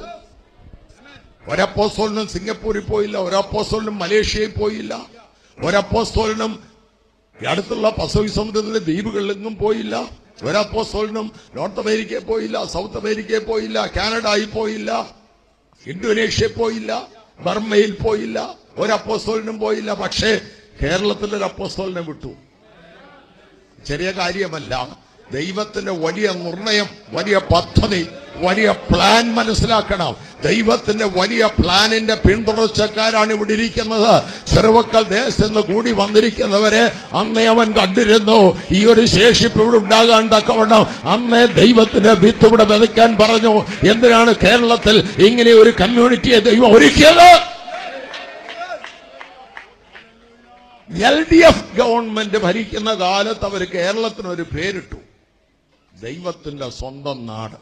ഒരപ്പോസ്തോലിനും സിംഗപ്പൂരിൽ പോയില്ല ഒരപ്പോസ്തോലിനും മലേഷ്യയിൽ പോയില്ല ഒരപ്പോസ്തോലിനും ഈ അടുത്തുള്ള പസഫിക് സമുദ്രത്തിലെ ദ്വീപുകളിലെങ്ങും പോയില്ല ഒരപ്പോസ്തോലിനും നോർത്ത് അമേരിക്കയിൽ പോയില്ല സൗത്ത് അമേരിക്കയിൽ പോയില്ല കാനഡയിൽ പോയില്ല ഇന്തോനേഷ്യയിൽ പോയില്ല ബർമ്മയിൽ പോയില്ല ഒരപ്പോസ്തോലിനും പോയില്ല പക്ഷേ കേരളത്തിൽ ഒരു അപ്പോസ്തോലിനെ വിട്ടു ചെറിയ കാര്യമല്ല ദൈവത്തിന്റെ വലിയ നിർണയം വലിയ പദ്ധതി വലിയ പ്ലാൻ മനസ്സിലാക്കണം ദൈവത്തിന്റെ വലിയ പ്ലാനിന്റെ പിന്തുടർച്ചക്കാരാണ് ഇവിടെ ഇരിക്കുന്നത് ചെറുവക്കൽ ദേശത്ത് നിന്ന് കൂടി വന്നിരിക്കുന്നവരെ അന്നേ അവൻ കണ്ടിരുന്നു ഈ ഒരു ശേഷിപ്പ് ഇവിടെ ഉണ്ടാകാൻ തക്കവണ്ണം അന്നേ ദൈവത്തിന്റെ വിത്ത് ഇവിടെ വിതയ്ക്കാൻ പറഞ്ഞു എന്തിനാണ് കേരളത്തിൽ ഇങ്ങനെ ഒരു കമ്മ്യൂണിറ്റിയെ ദൈവം ഒരുക്കിയത് എൽ ഡി എഫ് ഗവൺമെന്റ് ഭരിക്കുന്ന കാലത്ത് അവർ കേരളത്തിന് ഒരു പേരിട്ടു ദൈവത്തിന്റെ സ്വന്തം നാട്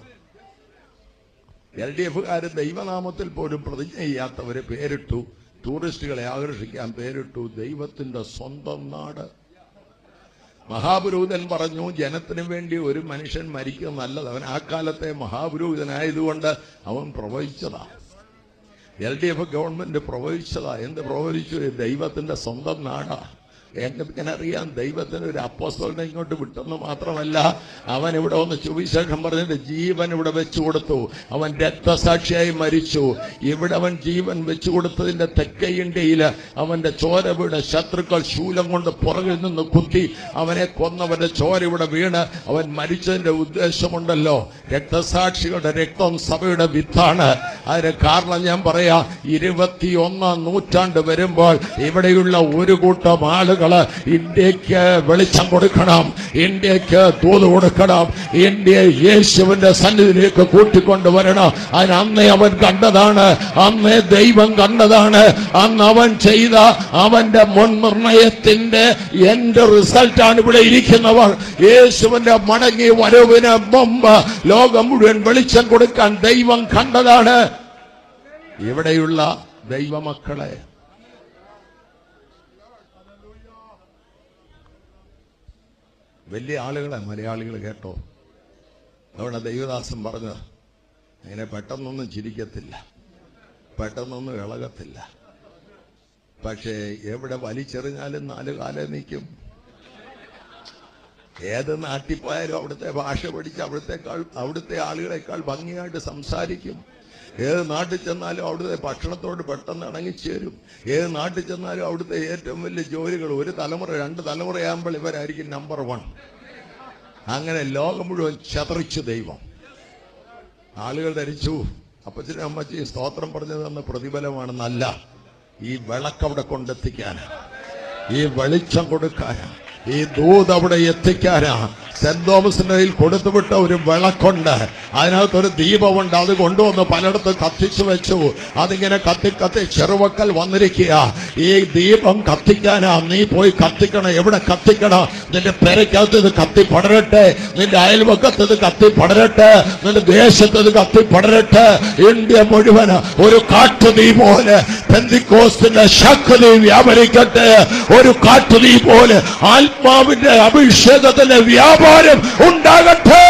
എൽ ഡി എഫുകാര് ദൈവനാമത്തിൽ പോലും പ്രതിജ്ഞ ചെയ്യാത്തവര് പേരിട്ടു ടൂറിസ്റ്റുകളെ ആകർഷിക്കാൻ പേരിട്ടു ദൈവത്തിന്റെ സ്വന്തം നാട് മഹാപുരോഹിതൻ പറഞ്ഞു ജനത്തിന് വേണ്ടി ഒരു മനുഷ്യൻ മരിക്കുന്നത് നല്ലത് അവൻ ആ കാലത്തെ മഹാപുരോഹിതനായതുകൊണ്ട് അവൻ പ്രവചിച്ചതാ എൽ ഡി എഫ് ഗവൺമെന്റ് പ്രവചിച്ചതാ എന്ത് പ്രവചിച്ചു ദൈവത്തിന്റെ സ്വന്തം നാടാ എങ്ങനെ അറിയാം ദൈവത്തിന് ഒരു അപ്പോസ്തലിനെ ഇങ്ങോട്ട് വിട്ടെന്ന് മാത്രമല്ല അവൻ ഇവിടെ ഒന്ന് സുവിശേഷം പറഞ്ഞിട്ട് ജീവൻ ഇവിടെ വെച്ചു കൊടുത്തു അവൻ രക്തസാക്ഷിയായി മരിച്ചു ഇവിടെ അവൻ ജീവൻ വെച്ചു കൊടുത്തതിന്റെ തെക്കേ ഇന്ത്യയില് അവന്റെ ചോര വീണ് ശത്രുക്കൾ ശൂലം കൊണ്ട് പുറകിൽ നിന്ന് കുത്തി അവനെ കൊന്നവന്റെ ചോര ഇവിടെ വീണ് അവൻ മരിച്ചതിന്റെ ഉദ്ദേശമുണ്ടല്ലോ രക്തസാക്ഷികളുടെ രക്തം സഭയുടെ വിത്താണ് അതിന് കാരണം ഞാൻ പറയാ ഇരുപത്തിയൊന്നാം നൂറ്റാണ്ട് വരുമ്പോൾ ഇവിടെയുള്ള ഒരു കൂട്ടം ആളുകള് ഇന്ത്യക്ക് വെളിച്ചം കൊടുക്കണം ഇന്ത്യക്ക് തൂത് കൊടുക്കണം ഇന്ത്യയെ യേശുവിന്റെ സന്നിധിയിലേക്ക് കൂട്ടിക്കൊണ്ടുവരണം അതിന് അന്നേ അവൻ കണ്ടതാണ് അന്നേ ദൈവം കണ്ടതാണ് അന്ന് അവൻ ചെയ്ത അവന്റെ മുൻനിർണയത്തിന്റെ എന്റെ റിസൾട്ടാണ് ഇവിടെ ഇരിക്കുന്നവർ യേശുവിന്റെ മടങ്ങി വരവിന് മുമ്പ് ലോകം മുഴുവൻ വെളിച്ചം കൊടുക്കാൻ ദൈവം കണ്ടതാണ് ഇവിടെയുള്ള ദൈവമക്കളെ വലിയ ആളുകളെ മലയാളികൾ കേട്ടോ അവിടെ ദൈവദാസൻ പറഞ്ഞു അങ്ങനെ പെട്ടെന്നൊന്നും ചിരിക്കത്തില്ല പെട്ടെന്നൊന്നും ഇളകത്തില്ല പക്ഷേ എവിടെ വലിച്ചെറിഞ്ഞാലും നാല് കാലം നിൽക്കും ഏത് നാട്ടിൽ പോയാലും അവിടുത്തെ ഭാഷ പഠിച്ച് അവിടുത്തെക്കാൾ അവിടുത്തെ ആളുകളെക്കാൾ ഭംഗിയായിട്ട് സംസാരിക്കും ഏത് നാട്ടിൽ ചെന്നാലും അവിടുത്തെ ഭക്ഷണത്തോട് പെട്ടെന്ന് ഇണങ്ങിച്ചേരും ഏത് നാട്ടിൽ ചെന്നാലും അവിടുത്തെ ഏറ്റവും വലിയ ജോലികൾ ഒരു തലമുറ രണ്ട് തലമുറയാകുമ്പോൾ ഇവരായിരിക്കും നമ്പർ വൺ അങ്ങനെ ലോകം മുഴുവൻ ചതറിച്ചു ദൈവം ആളുകൾ ധരിച്ചു അപ്പച്ചനും അമ്മച്ചി സ്തോത്രം പറഞ്ഞു തന്ന പ്രതിഫലമാണെന്നല്ല ഈ വിളക്കവിടെ കൊണ്ടെത്തിക്കാനാ ഈ വെളിച്ചം കൊടുക്കാനാ ഈ ദൂത് അവിടെ എത്തിക്കാനാ സെന്റ് തോമസിന്റെ കയ്യിൽ കൊടുത്തുവിട്ട ഒരു വിളക്കുണ്ട് അതിനകത്ത് ഒരു ദീപമുണ്ട് അത് കൊണ്ടുവന്ന് പലയിടത്തും കത്തിച്ചു വെച്ചു അതിങ്ങനെ കത്തി കത്തി ചെറുവക്കൽ വന്നിരിക്കുക ഈ ദീപം കത്തിക്കാനാ നീ പോയി കത്തിക്കണം എവിടെ കത്തിക്കണം നിന്റെ പെരക്കകത്ത് ഇത് കത്തി പടരട്ടെ നിന്റെ അയൽവക്കത്ത് ഇത് കത്തി പടരട്ടെ നിന്റെ ദേശത്ത് ഇത് കത്തി പടരട്ടെ ഇന്ത്യ മുഴുവൻ ഒരു കാട്ടുതീ പോലെ പെന്തിക്കോസ്തിന്റെ ശക്തി വ്യാപരിക്കട്ടെ ഒരു കാട്ടുതീ പോലെ ആത്മാവിന്റെ അഭിഷേകത്തിന്റെ വ്യാപാരം ഉണ്ടാകട്ടെ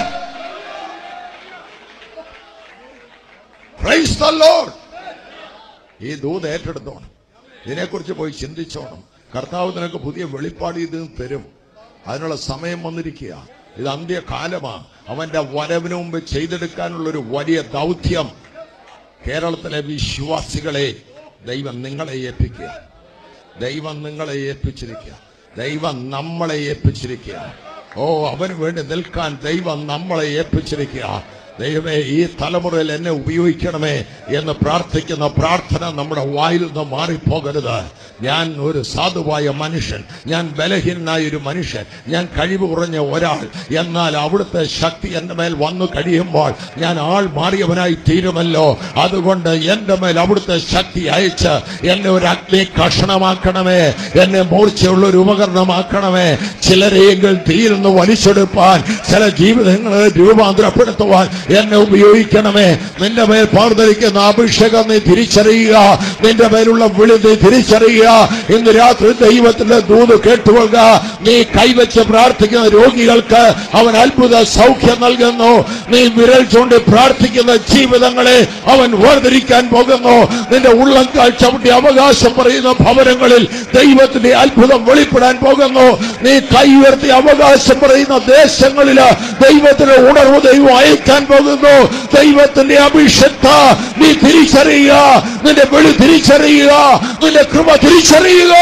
Praise the Lord. ഈ ദൂത് ഏറ്റെടുത്തോണം ഇതിനെക്കുറിച്ച് പോയി ചിന്തിച്ചോണം കർത്താവ് നിനക്ക് പുതിയ വെളിപ്പാട് ഇത് തരും അതിനുള്ള സമയം വന്നിരിക്കുക ഇത് അന്ത്യകാലമാ അവന്റെ വരവിന് മുമ്പ് ചെയ്തെടുക്കാനുള്ള ഒരു വലിയ ദൗത്യം കേരളത്തിലെ വിശ്വാസികളെ ദൈവം നിങ്ങളെ ഏൽപ്പിക്കുക ദൈവം നിങ്ങളെ ഏൽപ്പിച്ചിരിക്കുക ദൈവം നമ്മളെ ഏൽപ്പിച്ചിരിക്കുക ഓ അവന് വേണ്ടി നിൽക്കാൻ ദൈവം നമ്മളെ ഏൽപ്പിച്ചിരിക്കുക ദൈവമേ ഈ തലമുറയിൽ എന്നെ ഉപയോഗിക്കണമേ എന്ന് പ്രാർത്ഥിക്കുന്ന പ്രാർത്ഥന നമ്മുടെ വായിൽ നിന്ന് മാറിപ്പോകരുത് ഞാൻ ഒരു സാധുവായ മനുഷ്യൻ ഞാൻ ബലഹീനനായ ഒരു മനുഷ്യൻ ഞാൻ കഴിവ് കുറഞ്ഞ ഒരാൾ എന്നാൽ അവിടുത്തെ ശക്തി എന്റെ മേൽ വന്നു കഴിയുമ്പോൾ ഞാൻ ആൾ മാറിയവനായി തീരുമല്ലോ അതുകൊണ്ട് എന്റെ മേൽ അവിടുത്തെ ശക്തി അയച്ച് എന്നെ ഒരു അഗ്നി കഷണമാക്കണമേ എന്നെ മൂർച്ചയുള്ള ഒരു ഉപകരണമാക്കണമേ ചിലരെയെങ്കിൽ തീയിൽ നിന്ന് വലിച്ചെടുപ്പാൻ ചില ജീവിതങ്ങളെ രൂപാന്തരപ്പെടുത്തുവാൻ എന്നെ ഉപയോഗിക്കണമേ നിന്റെ മേൽ പാർദ്ധരിക്കുന്ന അഭിഷേകം നീ തിരിച്ചറിയുക നിന്റെ മേലുള്ള വിളി നീ തിരിച്ചറിയുക ഇന്ന് രാത്രി ദൈവത്തിന്റെ ദൂത് കേട്ടുകൊള്ളുക നീ കൈവച്ച് പ്രാർത്ഥിക്കുന്ന രോഗികൾക്ക് അവൻ അത്ഭുത സൗഖ്യം നൽകുന്നു നീ വിരൽ ചൂണ്ടി പ്രാർത്ഥിക്കുന്ന ജീവിതങ്ങളെ അവൻ വേർതിരിക്കാൻ പോകുന്നു നിന്റെ ഉള്ളങ്കാൽ ചവിട്ടി അവകാശം പറയുന്ന ഭവനങ്ങളിൽ ദൈവത്തിന്റെ അത്ഭുതം വെളിപ്പെടാൻ പോകുന്നു നീ കൈ ഉയർത്തി അവകാശം പറയുന്ന ദേശങ്ങളില് ദൈവത്തിന്റെ ഉണർവ് ദൈവം അയക്കാൻ പോകുന്നു ദൈവത്തിന്റെ അഭിഷക്ത നീ തിരിച്ചറിയുക നിന്റെ വെളി തിരിച്ചറിയുക നിന്റെ കൃപ തിരിച്ചറിയുക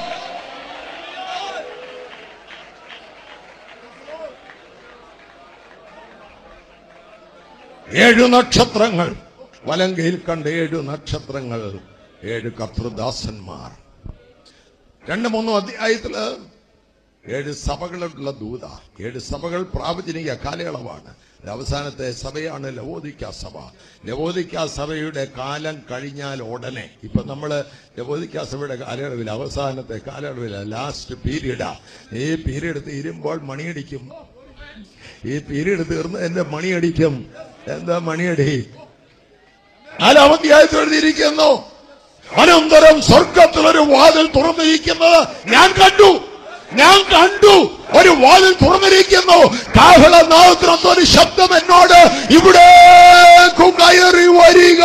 ഏഴു നക്ഷത്രങ്ങൾ വലങ്കയിൽ കണ്ട ഏഴു നക്ഷത്രങ്ങൾ ഏഴ് കർത്തൃദാസന്മാർ രണ്ട് മൂന്നും അധ്യായത്തില് ഏഴ് സഭകളുള്ള ദൂത ഏഴ് സഭകൾ പ്രാവചനിക കാലയളവാണ് അവസാനത്തെ സഭയാണ് ലവോദിക്ക സഭ ലവോദിക്ക സഭയുടെ കാലം കഴിഞ്ഞാൽ ഉടനെ ഇപ്പൊ നമ്മള് ലവോദിക്ക സഭയുടെ കാലയളവിൽ അവസാനത്തെ കാലയളവിൽ ലാസ്റ്റ് പീരീഡാ ഈ പീരീഡ് തീരുമ്പോൾ മണിയടിക്കും ഈ പീരീഡ് തീർന്ന് എന്റെ മണിയടിക്കും എന്താ മണിയടി നാലാം അധ്യായത്തിൽ എഴുതിയിരിക്കുന്നു അനന്തരം സ്വർഗത്തിലൊരു വാതിൽ തുറന്നിരിക്കുന്നത് ഞാൻ കണ്ടു ഞാൻ കണ്ടു ഒരു വാതിൽ തുറന്നിരിക്കുന്നു കാഹളനാദത്തിനൊത്ത ഒരു ശബ്ദം എന്നോട് ഇവിടെ കയറി വരിക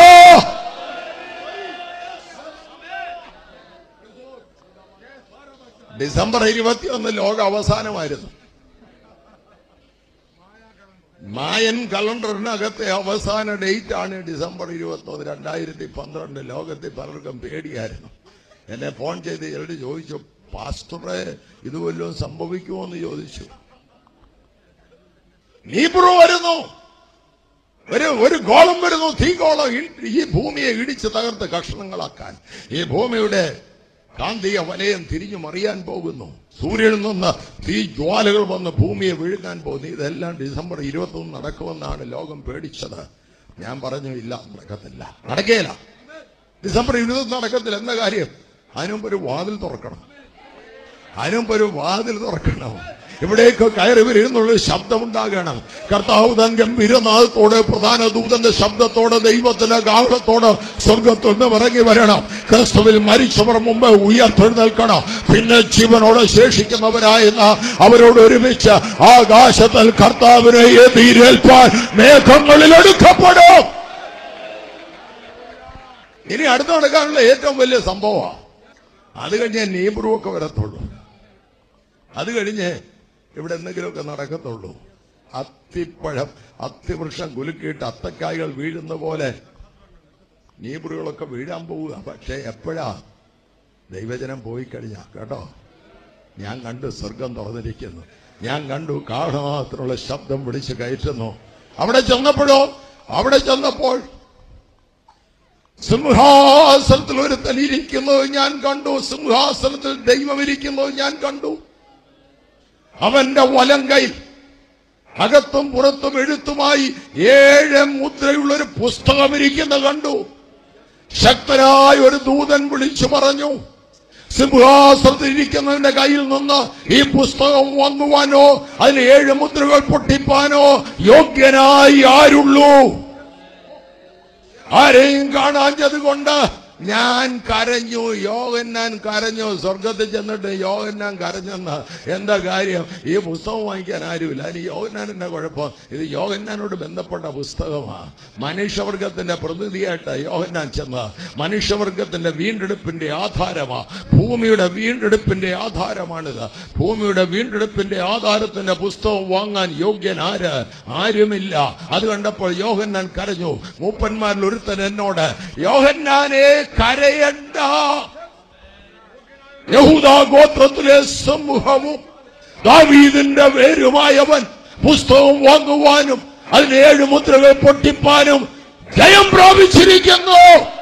ഡിസംബർ ഇരുപത്തിയൊന്ന് ലോക അവസാനമായിരുന്നു മായൻ കലണ്ടറിനകത്തെ അവസാന ഡേറ്റ് ആണ് ഡിസംബർ ഇരുപത്തി ഒന്ന് രണ്ടായിരത്തി പന്ത്രണ്ട് ലോകത്തിൽ പലർക്കും പേടിയായിരുന്നു എന്നെ ഫോൺ ചെയ്ത് ചിലർ ചോദിച്ചു പാസ്റ്ററെ ഇത് വല്ലതും സംഭവിക്കുമോ എന്ന് ചോദിച്ചു നീബ്രു വരുന്നു ഒരു ഒരു ഗോളം വരുന്നു തീഗോളം ഇ- ഈ ഭൂമിയെ ഇടിച്ച് തകർത്ത് കഷ്ണങ്ങളാക്കാൻ ഈ ഭൂമിയുടെ കാന്തിക വലയം തിരിഞ്ഞു മറിയാൻ പോകുന്നു സൂര്യനിൽ നിന്ന് തീ ജ്വാലകൾ വന്ന് ഭൂമിയെ വിഴുങ്ങാൻ പോകുന്നു ഇതെല്ലാം ഡിസംബർ ഇരുപത്തൊന്ന് നടക്കുമെന്നാണ് ലോകം പേടിച്ചത് ഞാൻ പറഞ്ഞു ഇല്ല നടക്കത്തില്ല നടക്കേല ഡിസംബർ ഇരുപത്തൊന്ന് നടക്കത്തില്ല എന്താ കാര്യം അതിനുമുമ്പ് ഒരു വാതിൽ തുറക്കണം അതിനുമുമ്പ് ഒരു വാതിൽ തുറക്കണം ഇവിടേക്ക് കയറി വരുന്നുള്ള ശബ്ദമുണ്ടാകണം കർത്താവ് തൻ ഗംഭീരനാഥത്തോടെ പ്രധാന ദൂതന്റെ ശബ്ദത്തോടെ ദൈവത്തിന്റെ ഗാഹളത്തോടെ സ്വർഗത്തിൽ നിന്ന് ഇറങ്ങി വരണം ക്രിസ്തുവിൽ മരിച്ചവർ മുമ്പ് ഉയർത്തെഴുന്നേൽക്കണം പിന്നെ ജീവനോടെ ശേഷിക്കുന്നവരായെന്ന അവരോട് ഒരുമിച്ച് ആകാശത്തിൽ കർത്താവിനെ എതിരേൽപ്പാൻ മേഘങ്ങളിൽ എടുക്കപ്പെടും ഇനി അടുത്ത് നടക്കാനുള്ള ഏറ്റവും വലിയ സംഭവമാണ് അത് കഴിഞ്ഞ് നീബ്രുവൊക്കെ വരത്തുള്ളൂ അത് കഴിഞ്ഞ് ഇവിടെ എന്തെങ്കിലുമൊക്കെ നടക്കത്തുള്ളൂ അത്തിപ്പഴം അത്തിവൃക്ഷം കുലുക്കിയിട്ട് അത്തക്കായ്കൾ വീഴുന്ന പോലെ നീബറുകളൊക്കെ വീഴാൻ പോവുക പക്ഷേ എപ്പോഴാ ദൈവജനം പോയി കഴിഞ്ഞ കേട്ടോ ഞാൻ കണ്ടു സ്വർഗം തുറന്നിരിക്കുന്നു ഞാൻ കണ്ടു കാഹളത്തിനുള്ള ശബ്ദം വിളിച്ച് കയറ്റുന്നു അവിടെ ചെന്നപ്പോഴോ അവിടെ ചെന്നപ്പോൾ സിംഹാസനത്തിൽ ഒരു തനിയിരിക്കുന്നത് ഞാൻ കണ്ടു സിംഹാസനത്തിൽ ദൈവം ഇരിക്കുന്നത് ഞാൻ കണ്ടു അവന്റെ വലം കൈ അകത്തും പുറത്തും എഴുത്തുമായി ഏഴ് മുദ്രയുള്ള ഒരു പുസ്തകം ഇരിക്കുന്നത് കണ്ടു ശക്തനായ ഒരു ദൂതൻ വിളിച്ചു പറഞ്ഞു സിംഹാസനത്തിൽ ഇരിക്കുന്നവന്റെ കയ്യിൽ നിന്ന് ഈ പുസ്തകം വാങ്ങുവാനോ അതിന് ഏഴ് മുദ്രകൾ പൊട്ടിപ്പാനോ യോഗ്യനായി ആരുള്ളൂ ആരെയും കാണാഞ്ഞത് കൊണ്ട് ഞാൻ കരഞ്ഞു യോഗന്നാൻ കരഞ്ഞു സ്വർഗത്തിൽ ചെന്നിട്ട് യോഗന്നാൻ കരഞ്ഞെന്ന് എന്താ കാര്യം ഈ പുസ്തകം വാങ്ങിക്കാൻ ആരുമില്ല അതിന് യോഗന്നാനിന്റെ കുഴപ്പം ഇത് യോഗന്നാനോട് ബന്ധപ്പെട്ട പുസ്തകമാണ് മനുഷ്യവർഗത്തിന്റെ പ്രതിനിധിയായിട്ട് യോഗന്നാൻ ചെന്ന് മനുഷ്യവർഗത്തിന്റെ വീണ്ടെടുപ്പിന്റെ ആധാരമാ ഭൂമിയുടെ വീണ്ടെടുപ്പിന്റെ ആധാരമാണിത് ഭൂമിയുടെ വീണ്ടെടുപ്പിന്റെ ആധാരത്തിന്റെ പുസ്തകം വാങ്ങാൻ യോഗ്യൻ ആര് ആരുമില്ല അത് കണ്ടപ്പോൾ യോഹന്നാൻ കരഞ്ഞു മൂപ്പന്മാരിൽ ഒരുത്തൻ എന്നോട് യോഹന്നാനെ കരയണ്ട യഹൂദ ഗോത്രത്തിലെ സമൂഹവും ദാവീദിന്റെ വേരുമായവൻ പുസ്തകം വാങ്ങുവാനും അതിന് ഏഴ് മുദ്രകൾ പൊട്ടിപ്പാനും ജയം പ്രാപിച്ചിരിക്കുന്നു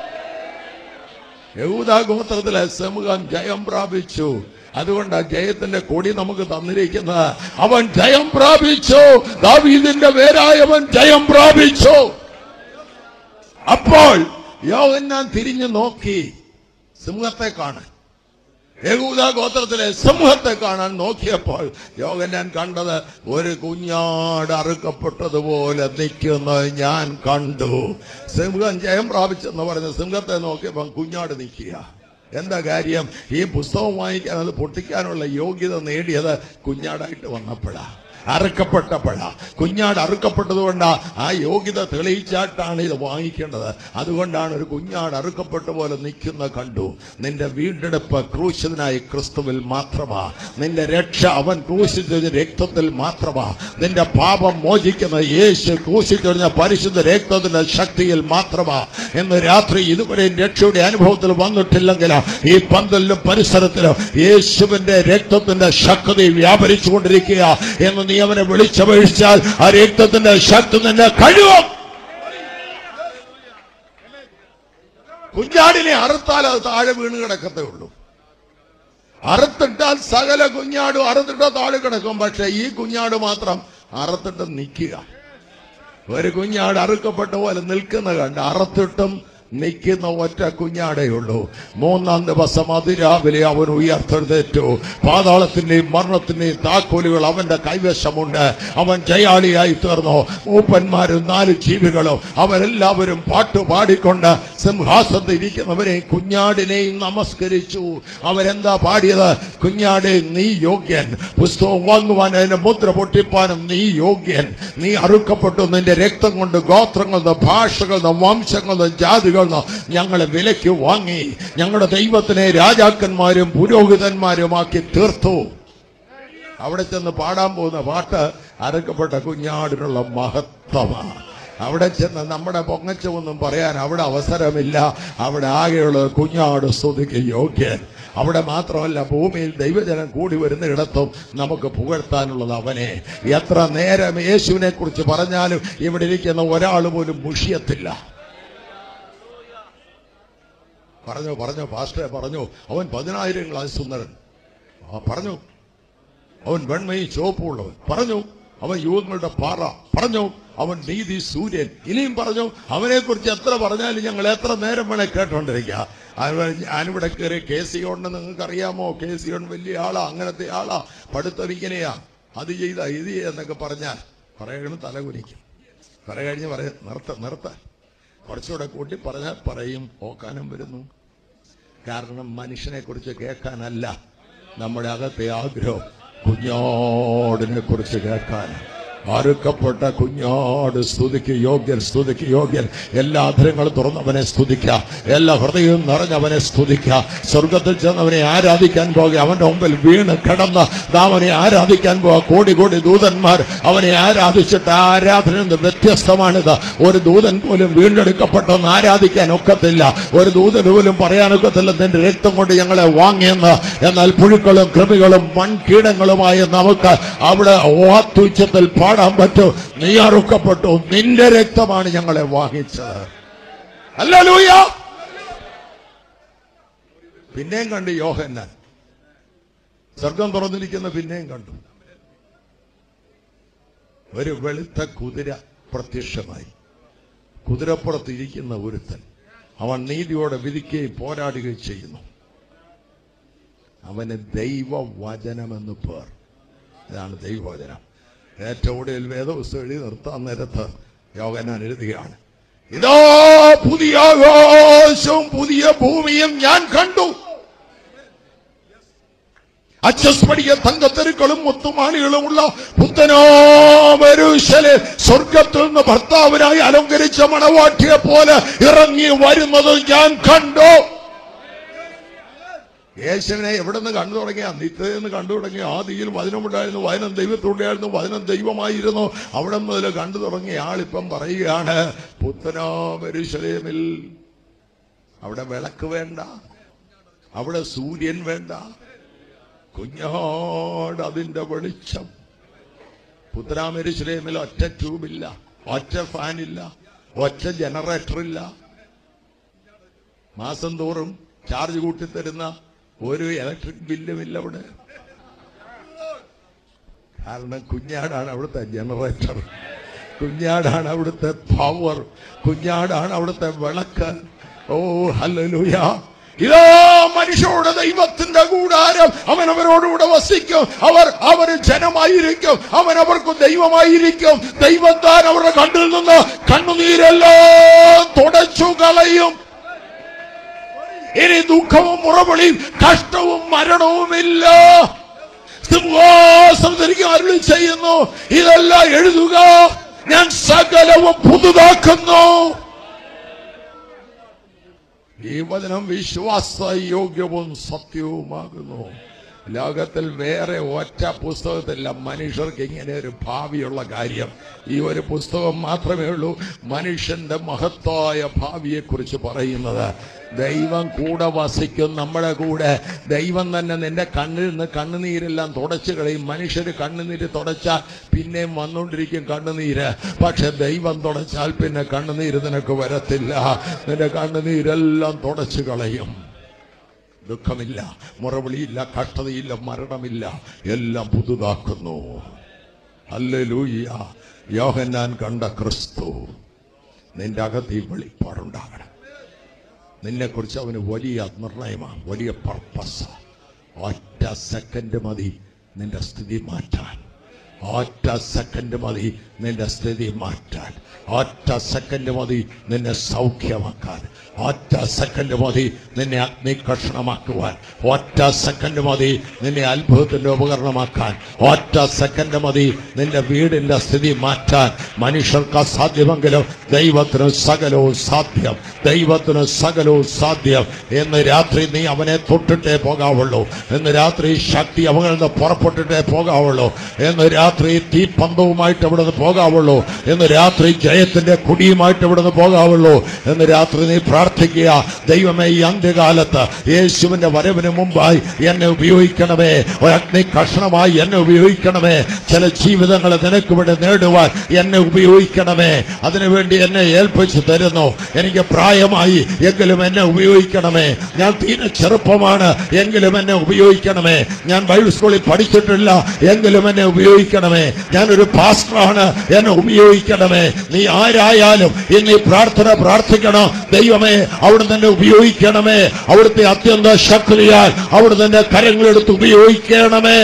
യഹൂദ ഗോത്രത്തിലെ സമൂഹം ജയം പ്രാപിച്ചു അതുകൊണ്ട് ആ ജയത്തിന്റെ കൊടി നമുക്ക് തന്നിരിക്കുന്നത് അവൻ ജയം പ്രാപിച്ചു ദാവീദിന്റെ പേരായവൻ ജയം പ്രാപിച്ചു അപ്പോൾ യോഹന്നാൻ തിരിഞ്ഞു നോക്കി സിംഹത്തെ കാണാൻ യഹൂദ ഗോത്രത്തിലെ സമൂഹത്തെ കാണാൻ നോക്കിയപ്പോൾ യോഗനാൻ കണ്ടത് ഒരു കുഞ്ഞാട് അറുക്കപ്പെട്ടതുപോലെ നിൽക്കുന്നത് ഞാൻ കണ്ടു സിംഹം ജയം പ്രാപിച്ചെന്ന് പറഞ്ഞ സിംഹത്തെ നോക്കിയപ്പോൾ കുഞ്ഞാട് നിൽക്കുക എന്താ കാര്യം ഈ പുസ്തകം വാങ്ങിക്കാൻ അത് പൊട്ടിക്കാനുള്ള യോഗ്യത നേടിയത് കുഞ്ഞാടായിട്ട് വന്നപ്പോഴാ അറുക്കപ്പെട്ടപ്പോഴാ കുഞ്ഞാട് അറുക്കപ്പെട്ടതുകൊണ്ടാ ആ യോഗ്യത തെളിയിച്ചാട്ടാണ് ഇത് വാങ്ങിക്കേണ്ടത് അതുകൊണ്ടാണ് ഒരു കുഞ്ഞാട് അറുക്കപ്പെട്ട പോലെ നിൽക്കുന്ന കണ്ടു നിന്റെ വീണ്ടെടുപ്പ് ക്രൂശിതനായി ക്രിസ്തുവിൽ മാത്രമാ നിന്റെ രക്ഷ അവൻ ക്രൂശിച്ചതിന്റെ രക്തത്തിൽ മാത്രമാ നിന്റെ പാപം മോചിക്കുന്ന യേശു ക്രൂശിച്ചൊഴിഞ്ഞ പരിശുദ്ധ രക്തത്തിന്റെ ശക്തിയിൽ മാത്രമാ എന്ന് രാത്രി ഇതുവരെ രക്ഷയുടെ അനുഭവത്തിൽ വന്നിട്ടില്ലെങ്കിൽ ഈ പന്തലിലും പരിസരത്തിലും യേശുവിന്റെ രക്തത്തിന്റെ ശക്തി വ്യാപരിച്ചുകൊണ്ടിരിക്കുക എന്ന് നീ അവനെ വിളിച്ചപേക്ഷിച്ചാൽ ആ രക്തത്തിന്റെ ശക്തി നിന്നെ കഴിവും കുഞ്ഞാടിനെ അറുത്താൽ അത് താഴെ വീണ് കിടക്കത്തേ ഉള്ളൂ അറുത്തിട്ടാൽ സകല കുഞ്ഞാടും അറുത്തിട്ടോ താഴെ കിടക്കും പക്ഷെ ഈ കുഞ്ഞാട് മാത്രം അറുത്തിട്ട് നിൽക്കുക ഒരു കുഞ്ഞാട് അറുക്കപ്പെട്ട പോലെ നിൽക്കുന്ന കണ്ട് അറുത്തിട്ടും നിൽക്കുന്ന ഒറ്റ കുഞ്ഞാടേ ഉള്ളൂ മൂന്നാം ദിവസം അതിരാവിലെ അവൻ ഉയർത്തെഴുന്നേറ്റു പാതാളത്തിന്റെയും മരണത്തിന്റെയും താക്കോലുകൾ അവന്റെ കൈവശമുണ്ട് അവൻ ജയാളിയായി തീർന്നു മൂപ്പന്മാരും നാല് ജീവികളും അവരെല്ലാവരും പാട്ടു പാടിക്കൊണ്ട് സിംഹാസനത്തിൽ ഇരിക്കുന്നവരെ കുഞ്ഞാടിനെയും നമസ്കരിച്ചു അവരെന്താ പാടിയത് കുഞ്ഞാടെ നീ യോഗ്യൻ പുസ്തകം വാങ്ങുവാൻ അതിന്റെ മുദ്ര പൊട്ടിപ്പാനും നീ യോഗ്യൻ നീ അറുക്കപ്പെട്ടു നിന്റെ രക്തം കൊണ്ട് ഗോത്രങ്ങളിൽ നിന്ന് ഭാഷകളിൽ നിന്ന് വംശങ്ങളിൽ നിന്ന് ജാതികളിൽ നിന്ന് ഞങ്ങളെ വിലയ്ക്ക് വാങ്ങി ഞങ്ങളുടെ ദൈവത്തിനെ രാജാക്കന്മാരും പുരോഹിതന്മാരുമാക്കി തീർത്തു അവിടെ ചെന്ന് പാടാൻ പോകുന്ന പാട്ട് അറുക്കപ്പെട്ട കുഞ്ഞാടിനുള്ള മഹത്വമാണ് അവിടെ ചെന്ന് നമ്മുടെ പൊങ്ങച്ചമൊന്നും പറയാൻ അവിടെ അവസരമില്ല അവിടെ ആകെയുള്ള കുഞ്ഞാട് സ്തുതിക്ക് യോഗ്യൻ അവിടെ മാത്രമല്ല ഭൂമിയിൽ ദൈവജനം കൂടി വരുന്നിടത്തും നമുക്ക് പുകഴ്ത്താനുള്ളത് അവനെ എത്ര നേരം യേശുവിനെ കുറിച്ച് പറഞ്ഞാലും ഇവിടെ ഇരിക്കുന്ന ഒരാൾ പോലും മുഷിയത്തില്ല പറഞ്ഞു പറഞ്ഞു പാസ്റ്ററെ പറഞ്ഞു അവൻ പതിനായിരങ്ങളായി സുന്ദരൻ ആ പറഞ്ഞു അവൻ വെണ്മയും ചുവപ്പുള്ളവൻ പറഞ്ഞു അവൻ യുവങ്ങളുടെ പാറ പറഞ്ഞു അവൻ നീതി സൂര്യൻ ഇനിയും പറഞ്ഞു അവനെ കുറിച്ച് എത്ര പറഞ്ഞാലും ഞങ്ങൾ എത്ര നേരം വേണേ കേട്ടോണ്ടിരിക്കുക അവൻ ഞാനിവിടെ കയറി കെ സി ഉണ്ടെന്ന് നിങ്ങൾക്ക് അറിയാമോ കെ സി ഉണ്ട് വലിയ ആളാ അങ്ങനത്തെ ആളാ പഠിത്തം ഇങ്ങനെയാ അത് ചെയ്ത ഇത് ചെയ്തെന്നൊക്കെ പറഞ്ഞാൽ പറയണം തലകുനിക്കും കുറെ കഴിഞ്ഞ് പറയ നിർത്ത നിർത്ത കുറച്ചുകൂടെ കൂട്ടി പറഞ്ഞാൽ പറയും ഓക്കാനം വരുന്നു കാരണം മനുഷ്യനെ കുറിച്ച് കേൾക്കാനല്ല നമ്മുടെ അകത്തെ ആഗ്രഹം കുഞ്ഞോടിനെ കുറിച്ച് കേൾക്കാൻ അറുക്കപ്പെട്ട കുഞ്ഞാട് സ്തുതിക്ക് യോഗ്യൻ സ്തുതിക്ക് യോഗ്യൻ എല്ലാ അധരങ്ങളും തുറന്നവനെ സ്തുതിക്ക എല്ലാ ഹൃദയവും നിറഞ്ഞവനെ സ്തുതിക്ക സ്വർഗത്തിൽ ചെന്നവനെ ആരാധിക്കാൻ പോകുക അവന്റെ മുമ്പിൽ വീണ് കിടന്ന് അവനെ ആരാധിക്കാൻ പോവുക കോടി കോടി ദൂതന്മാർ അവനെ ആരാധിച്ചിട്ട് ആ ആരാധന നിന്ന് വ്യത്യസ്തമാണിത് ഒരു ദൂതൻ പോലും വീണ്ടെടുക്കപ്പെട്ടെന്ന് ആരാധിക്കാൻ ഒക്കത്തില്ല ഒരു ദൂതൻ പോലും പറയാനൊക്കത്തില്ല നിന്റെ രക്തം കൊണ്ട് ഞങ്ങളെ വാങ്ങിയെന്ന് എന്നാൽ പുഴുക്കളും കൃമികളും മൺകീടങ്ങളുമായി നമുക്ക് അവിടെ ഓത്തുച്ചത്തിൽ പാടാൻ പറ്റും നീ അറുക്കപ്പെട്ടു നിന്റെ രക്തമാണ് ഞങ്ങളെ വാങ്ങിച്ചത് അല്ലൂയ പിന്നെയും കണ്ടു യോഹന്നാൻ സ്വർഗം തുറന്നിരിക്കുന്ന പിന്നെയും കണ്ടു ഒരു വെളുത്ത കുതിര പ്രത്യക്ഷമായി കുതിരപ്പുറത്ത് ഇരിക്കുന്ന ഒരുത്തൻ അവൻ നീതിയോടെ വിധിക്കുകയും പോരാടുകയും ചെയ്യുന്നു അവന് ദൈവവചനമെന്ന് പേർ ഇതാണ് ദൈവവചനം ഏറ്റവും ഒടുവിൽ വേദപുസ്തകം എഴുതി നിർത്താൻ നേരത്ത് യോഗനാൻ എഴുതുകയാണ് ഇതോ പുതിയ ആകാശവും പുതിയ ഭൂമിയും ഞാൻ കണ്ടു അച്ചസ്പടിക തങ്കത്തെരുക്കളും മുത്തുമാണികളുമുള്ള പുത്തനോമരുശല് സ്വർഗത്തിൽ നിന്ന് ഭർത്താവിനായി അലങ്കരിച്ച മണവാട്ടിയെ പോലെ ഇറങ്ങി വരുന്നത് ഞാൻ കണ്ടു യേശുവിനെ എവിടെ നിന്ന് കണ്ടു തുടങ്ങിയ നിത്യതയിൽ നിന്ന് കണ്ടു തുടങ്ങിയ ആദിയിൽ വചനമുണ്ടായിരുന്നു വചനം ദൈവത്തോടെയായിരുന്നു വചനം ദൈവമായിരുന്നു അവിടെ മുതൽ കണ്ടു തുടങ്ങിയ ആളിപ്പം പറയുകയാണ് പുത്തനാമരുശലേമിൽ അവിടെ വിളക്ക് വേണ്ട അവിടെ സൂര്യൻ വേണ്ട കുഞ്ഞാട് അതിന്റെ വെളിച്ചം പുത്തനാമരുശലേമിൽ ഒറ്റ ട്യൂബില്ല ഒറ്റ ഫാനില്ല ഒറ്റ ജനറേറ്റർ ഇല്ല മാസം തോറും ചാർജ് കൂട്ടിത്തരുന്ന ഒരു ഇലക്ട്രിക് ബില്ലുമില്ല അവിടെ കാരണം കുഞ്ഞാടാണ് അവിടുത്തെ ജനറേറ്റർ കുഞ്ഞാടാണ് അവിടുത്തെ പവർ കുഞ്ഞാടാണ് അവിടുത്തെ വിളക്ക് ഓ ഹല്ലേലൂയ ഇതാ മനുഷ്യരുടെ ദൈവത്തിന്റെ കൂടാരം അവൻ അവരോടുകൂടെ വസിക്കും അവർ അവർ ജനമായിരിക്കും അവൻ അവർക്ക് ദൈവമായിരിക്കും ദൈവം താൻ അവരുടെ കണ്ണിൽ നിന്ന് കണ്ണുനീരെല്ലാം തുടച്ചു കളയും ഇനി ദുഃഖവും മുറവിളിയും കഷ്ടവും മരണവുമില്ല സിംഹാസനത്തിലേക്ക് അരുളി ചെയ്യുന്നു ഇതെല്ലാം എഴുതുക ഞാൻ സകലവും പുതുതാക്കുന്നു ഈ വചനം വിശ്വാസയോഗ്യവും സത്യവുമാകുന്നു ലോകത്തിൽ വേറെ ഒറ്റ പുസ്തകത്തില്ല മനുഷ്യർക്ക് ഇങ്ങനെ ഒരു ഭാവിയുള്ള കാര്യം ഈ ഒരു പുസ്തകം മാത്രമേ ഉള്ളൂ മനുഷ്യന്റെ മഹത്തായ ഭാവിയെക്കുറിച്ച് പറയുന്നത് ദൈവം കൂടെ വസിക്കും നമ്മുടെ കൂടെ ദൈവം തന്നെ നിന്റെ കണ്ണിൽ നിന്ന് കണ്ണുനീരെല്ലാം തുടച്ചു കളയും മനുഷ്യർ കണ്ണുനീര് തുടച്ചാൽ പിന്നെയും വന്നുകൊണ്ടിരിക്കും കണ്ണുനീര് പക്ഷെ ദൈവം തുടച്ചാൽ പിന്നെ കണ്ണുനീര് നിനക്ക് വരത്തില്ല നിന്റെ കണ്ണുനീരെല്ലാം തുടച്ചു കളയും ദുഃഖമില്ല മുറവിളിയില്ല കഷ്ടതയില്ല മരണമില്ല എല്ലാം പുതുതാക്കുന്നു അല്ലൂയ്യ യോഹന്നാൻ കണ്ട ക്രിസ്തു നിന്റെ അകത്ത് ഈ വെളിപ്പാടുണ്ടാകണം നിന്നെക്കുറിച്ച് അവന് വലിയ നിർണയമാണ് വലിയ പർപ്പസ് ഒറ്റ സെക്കൻഡ് മതി നിന്റെ സ്ഥിതി മാറ്റാൻ ഒറ്റ സെക്കൻഡ് മതി നിന്റെ സ്ഥിതി മാറ്റാൻ ഒറ്റ സെക്കൻഡ് മതി നിന്നെ സൗഖ്യമാക്കാൻ ഒറ്റ സെക്കൻഡ് മതി നിന്നെ അഗ്നി കഷണമാക്കുവാൻ ഒറ്റ സെക്കൻഡ് മതി നിന്നെ അത്ഭുതത്തിന്റെ ഉപകരണമാക്കാൻ ഒറ്റ സെക്കൻഡ് മതി നിന്റെ വീടിന്റെ സ്ഥിതി മാറ്റാൻ മനുഷ്യർക്ക് അസാധ്യമെങ്കിലും ദൈവത്തിന് സകലവും സാധ്യം ദൈവത്തിന് സകലവും സാധ്യം എന്ന് രാത്രി നീ അവനെ തൊട്ടിട്ടേ പോകാവുള്ളൂ എന്ന് രാത്രി ശക്തി അവങ്ങളിൽ നിന്ന് പുറപ്പെട്ടിട്ടേ പോകാവുള്ളൂ എന്ന് രാത്രി തീപ്പന്തവുമായിട്ട് ഇവിടെ നിന്ന് പോകാവുള്ളൂ എന്ന് രാത്രി ജയത്തിന്റെ കുടിയുമായിട്ട് ഇവിടെ നിന്ന് പോകാവുള്ളൂ എന്ന് രാത്രി നീ പ്രാർത്ഥിക്കുക ദൈവമേ ഈ അന്ത്യകാലത്ത് യേശുവിന്റെ വരവിന് മുമ്പായി എന്നെ ഉപയോഗിക്കണമേ ഒരഗ്നി കഷണമായി എന്നെ ഉപയോഗിക്കണമേ ചില ജീവിതങ്ങളെ നിനക്ക് ഇവിടെ നേടുവാൻ എന്നെ ഉപയോഗിക്കണമേ അതിനുവേണ്ടി എന്നെ ഏൽപ്പിച്ചു തരുന്നു എനിക്ക് പ്രായമായി എങ്കിലും എന്നെ ഉപയോഗിക്കണമേ ഞാൻ തീരെ ചെറുപ്പമാണ് എങ്കിലും എന്നെ ഉപയോഗിക്കണമേ ഞാൻ ബൈബിൾ സ്കൂളിൽ പഠിച്ചിട്ടില്ല എങ്കിലും എന്നെ ഉപയോഗിക്കണമേ ഞാനൊരു പാസ്റ്ററാണ് എന്നെ ഉപയോഗിക്കണമേ നീ ആരായാലും ഇന്ന് ഈ പ്രാർത്ഥന പ്രാർത്ഥിക്കണം ദൈവമേ അവിടെ തന്നെ ഉപയോഗിക്കണമേ അവിടുത്തെ അത്യന്ത ശക്തിയാൽ അവിടെ തന്നെ കരങ്ങളെടുത്ത് ഉപയോഗിക്കണമേ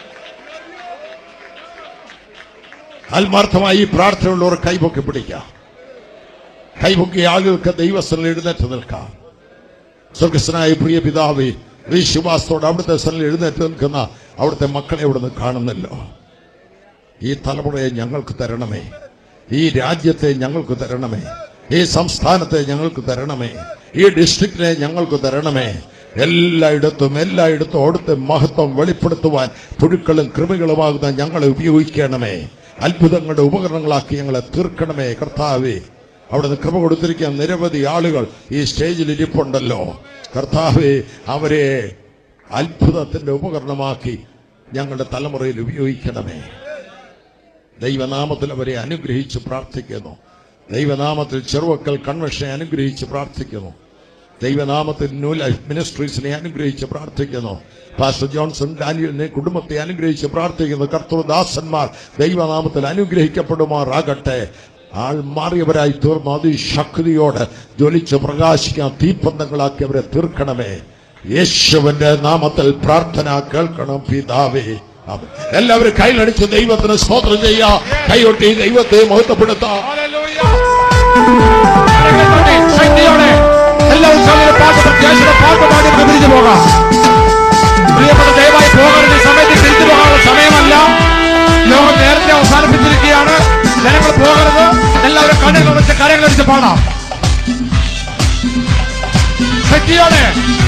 ആത്മാർത്ഥമായി ഈ പ്രാർത്ഥനയുള്ളവർ കൈപൊക്കി പിടിക്കാം കൈപൊക്കിയ ആളുകൾക്ക് ദൈവസ്ഥലിൽ എഴുന്നേറ്റ് നിൽക്കാം സ്വർഗസ്വനായ പ്രിയ പിതാവേ വിശ്വാസത്തോടെ അവിടുത്തെ സ്ഥലം എഴുന്നേറ്റ് നിൽക്കുന്ന അവിടുത്തെ മക്കളെ ഇവിടെ നിന്ന് കാണുന്നല്ലോ ഈ തലമുറയെ ഞങ്ങൾക്ക് തരണമേ ഈ രാജ്യത്തെ ഞങ്ങൾക്ക് തരണമേ ഈ സംസ്ഥാനത്തെ ഞങ്ങൾക്ക് തരണമേ ഈ ഡിസ്ട്രിക്റ്റിനെ ഞങ്ങൾക്ക് തരണമേ എല്ലായിടത്തും എല്ലായിടത്തും അവിടുത്തെ മഹത്വം വെളിപ്പെടുത്തുവാൻ പുഴുക്കളും കൃമികളുമാകുന്ന ഞങ്ങളെ ഉപയോഗിക്കണമേ അത്ഭുതങ്ങളുടെ ഉപകരണങ്ങളാക്കി ഞങ്ങളെ തീർക്കണമേ കർത്താവേ അവിടുന്ന് കൃപ കൊടുത്തിരിക്കുന്ന നിരവധി ആളുകൾ ഈ സ്റ്റേജിൽ ഇരിപ്പുണ്ടല്ലോ കർത്താവെ അവരെ അത്ഭുതത്തിന്റെ ഉപകരണമാക്കി ഞങ്ങളുടെ തലമുറയിൽ ഉപയോഗിക്കണമേ ദൈവനാമത്തിൽ അവരെ അനുഗ്രഹിച്ച് പ്രാർത്ഥിക്കുന്നു ദൈവനാമത്തിൽ ചെറുവക്കൽ കൺവെൻഷനെ അനുഗ്രഹിച്ച് പ്രാർത്ഥിക്കുന്നു ദൈവനാമത്തിൽ ന്യൂ ലൈഫ് മിനിസ്ട്രീസിനെ അനുഗ്രഹിച്ച് പ്രാർത്ഥിക്കുന്നു പാസ്റ്റർ ജോൺസൺ ഡാനിയലിനെ കുടുംബത്തെ അനുഗ്രഹിച്ച് പ്രാർത്ഥിക്കുന്നു കർത്തൃദാസന്മാർ ദൈവനാമത്തിൽ അനുഗ്രഹിക്കപ്പെടുമാറാകട്ടെ ആൾ മാറിയവരായി തീർന്നു അതിശക്തിയോട് ജ്വലിച്ച് പ്രകാശിക്കാൻ തീപ്പന്തങ്ങളാക്കി അവരെ തീർക്കണമേ യേശുവിന്റെ നാമത്തിൽ പ്രാർത്ഥന കേൾക്കണം പിതാവേ ആമേൻ. എല്ലാവരും കൈലടിച്ച് ദൈവത്തിന് സ്തോത്രം ചെയ്യാ കൈയൊട്ടി ദൈവത്തെ മഹത്വപ്പെടുത്താം ശക്തിയോടെ എല്ലാവരും സമയം പാട്ട് പ്രത്യാശയുടെ പാട്ട് പാടി നമുക്ക് തിരിച്ചു പോകാം പ്രിയപ്പെട്ട ദയവായി പോകരുത് ഈ സമയത്ത് തിരിച്ചു പോകാനുള്ള സമയമല്ല ലോകം നേരത്തെ അവസാനിപ്പിച്ചിരിക്കുകയാണ് ജനങ്ങൾ പോകരുത് എല്ലാവരും കണ്ണുകൾ വെച്ച് കരങ്ങൾ വെച്ച് പാടാം ശക്തിയോടെ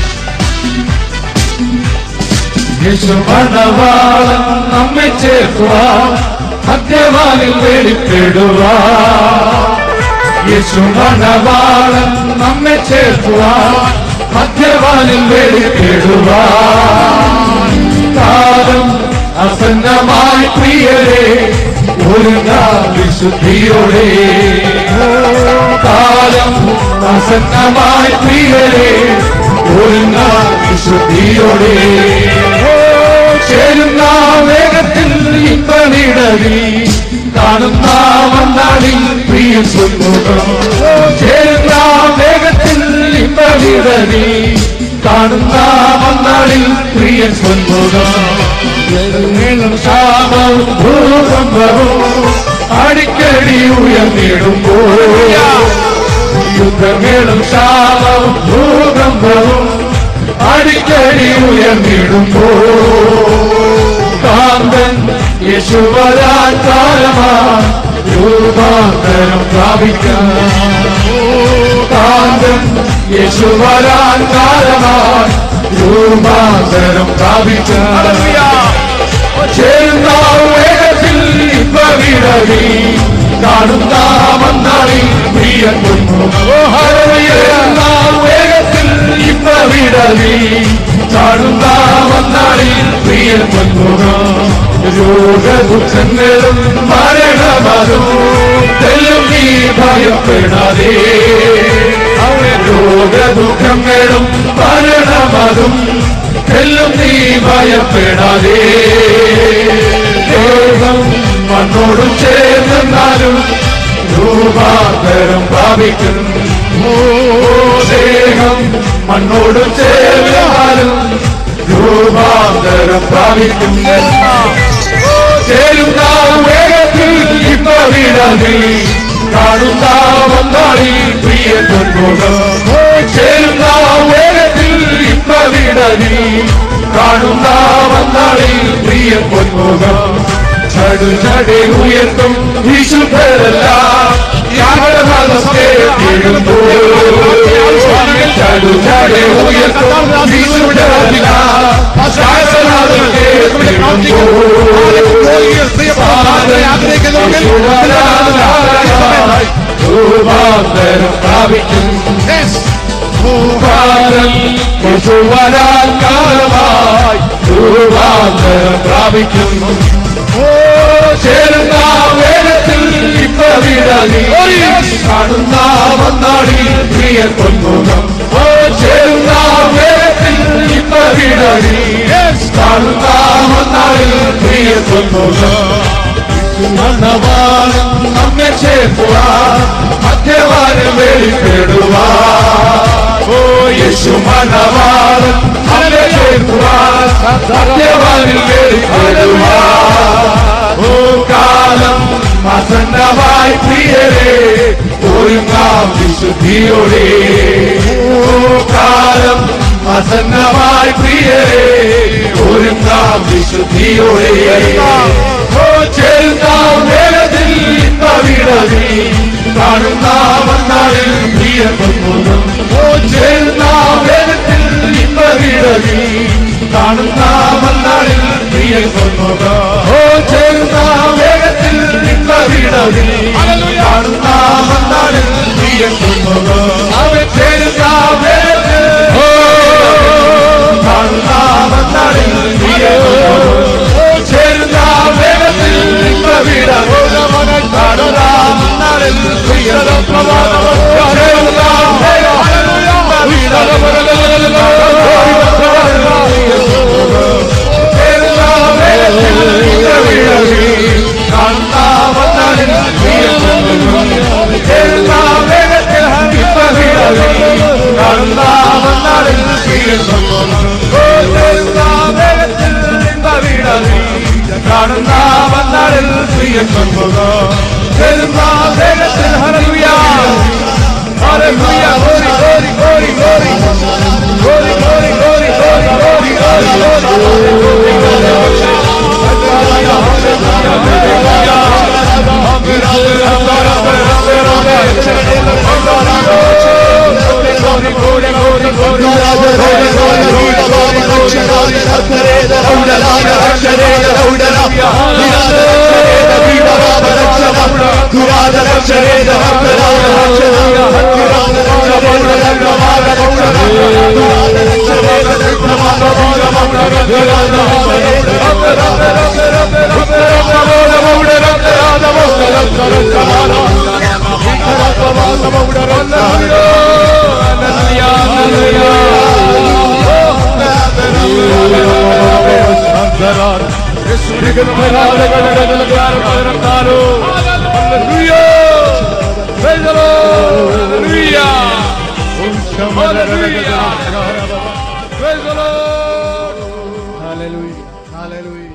യേശു മണവാളൻ നമ്മെ ചേർക്കുവാൻ മധ്യവാനിൽ വെളിപ്പെടുവാൻ യേശു മണവാളൻ നമ്മെ ചേർക്കുവാൻ മധ്യവാനിൽ വെളിപ്പെടുവാൻ കാലം അസന്നമായി പ്രിയരെ ഒരു വിശുദ്ധിയോടെ കാലം അസന്നമായി പ്രിയരെ ഒരു വിശുദ്ധിയോടെ ചേരുന്ന വേഗത്തിൽ ഇപ്പണിടവി കാണുന്ന വന്നാളിൽ പ്രിയ സ്വന്മുഖം ചേരുന്ന വേഗത്തിൽ ഇപ്പണിടവി കാണുന്ന വന്നാളിൽ പ്രിയ സ്വന്മുഖം ശാപവും ഭൂകമ്പവും അടിക്കടി ഉയർന്നിടുമ്പോൾ യുദ്ധങ്ങളും ശാപവും ഭൂകമ്പവും അടിക്കടി ഉയർന്നിടുമ്പോ കാന്തൻ യേശുവരാൻ കാലമാണ് രൂപാന്തരം പ്രാപിക്കാൻ കാന്തൻ യേശുവരാൻ കാലമാണ് രൂപാന്തരം പ്രാപിക്കാൻ ചേരുന്ന വേഗത്തിൽ ഇപ്പവിടവി കാണുന്ന വന്നാളി പ്രിയ ചേരുന്ന വേഗത്തിൽ ഇപ്പവിടവി കാണുന്ന വന്നാളി പ്രിയ രോഗദുഃഖങ്ങളും മരണമതും തെല്ലും നീ ഭയപ്പെടാതെ രോഗദുഃഖങ്ങളും മരണമതും എല്ലാം നീ ഭയപ്പെടാതെ ദൈവം മണ്ണോടും ചേർന്നാലും രൂപാന്തരം പ്രാപിക്കും ഓ ദേഹം മണ്ണോടും ചേർന്നാലും രൂപാന്തരം പ്രാപിക്കും ചേരുന്ന വേഗത്തിൽ ഇപ്പ വിടതി കാണുന്ന വന്നാളി പ്രിയ പൊന്മുഖം ചേരുന്ന വേഗത്തിൽ ഇപ്പ വിടതി കാണുന്ന വന്നാളി പ്രിയ പൊന്മുഖം ചടു ചടെ ഉയർത്തും വിശുദ്ധരല്ല ചടു ചടെ ഉയർത്തും വിശുദ്ധരല്ല രൂപാന്തരം പ്രാപിക്കും ഭൂഭാരം പശുവരാൻ കാലമായി രൂപാന്തരം പ്രാപിക്കും ഓ ചേരുന്ന വേഗത്തിൽ ഇപ്പ വിടലി കാണുന്ന വന്നാടി പ്രിയ പൊന്മുഖം ഓ ചേരുന്ന വേഗത്തിൽ ഇപ്പ വിടലി കാണുന്ന വന്നാടി പ്രിയ പൊന്മുഖം മണവാളം നമ്മെ ചേർക്കുവാൻ മധ്യവാനം വെളിപ്പെടുവാൻ ഓ യേശു മണവാളം നമ്മെ ചേർക്കുവാൻ മധ്യവാനിൽ വെളിപ്പെടുവാൻ ഓ കാലം ആസന്നമായി പ്രിയരെ ഒരുങ്ങാം വിശുദ്ധിയോടെ ഓ കാലം ആസന്നമായി പ്രിയരെ ഒരുങ്ങാം വിശുദ്ധിയോടെ ഓ ചേരുന്ന വിടവി കാണുന്ന വന്നാളിൽ പ്രിയപ്പെടുന്നതും ഓ ചേർന്ന വേഗത്തിൽ ഇമ്പ വിടവി കാണുന്ന വന്നാളിൽ പ്രിയപ്പെടുന്നതും ഓ ചേർന്ന വേഗത്തിൽ ഇമ്പ വിടവി കാണുന്ന വന്നാളിൽ പ്രിയപ്പെടുന്നതും അവൻ ചേർന്ന വേഗത്തിൽ ഓ കാണുന്ന വന്നാളിൽ പ്രിയപ്പെടുന്നതും ഓ ചേർന്ന വേഗത്തിൽ ഇമ്പ വിടവി കാണുന്ന വന്നാളിൽ പ്രിയപ്പെടുന്നതും ചേർന്ന കാണുന്ന വന്നാളിൽ പ്രിയ വേഗത്തിൽ ഹരലുയാ Hallelujah, glory, glory, glory, glory. Glory, glory, glory, glory, glory, glory, Hallelujah. Hallelujah.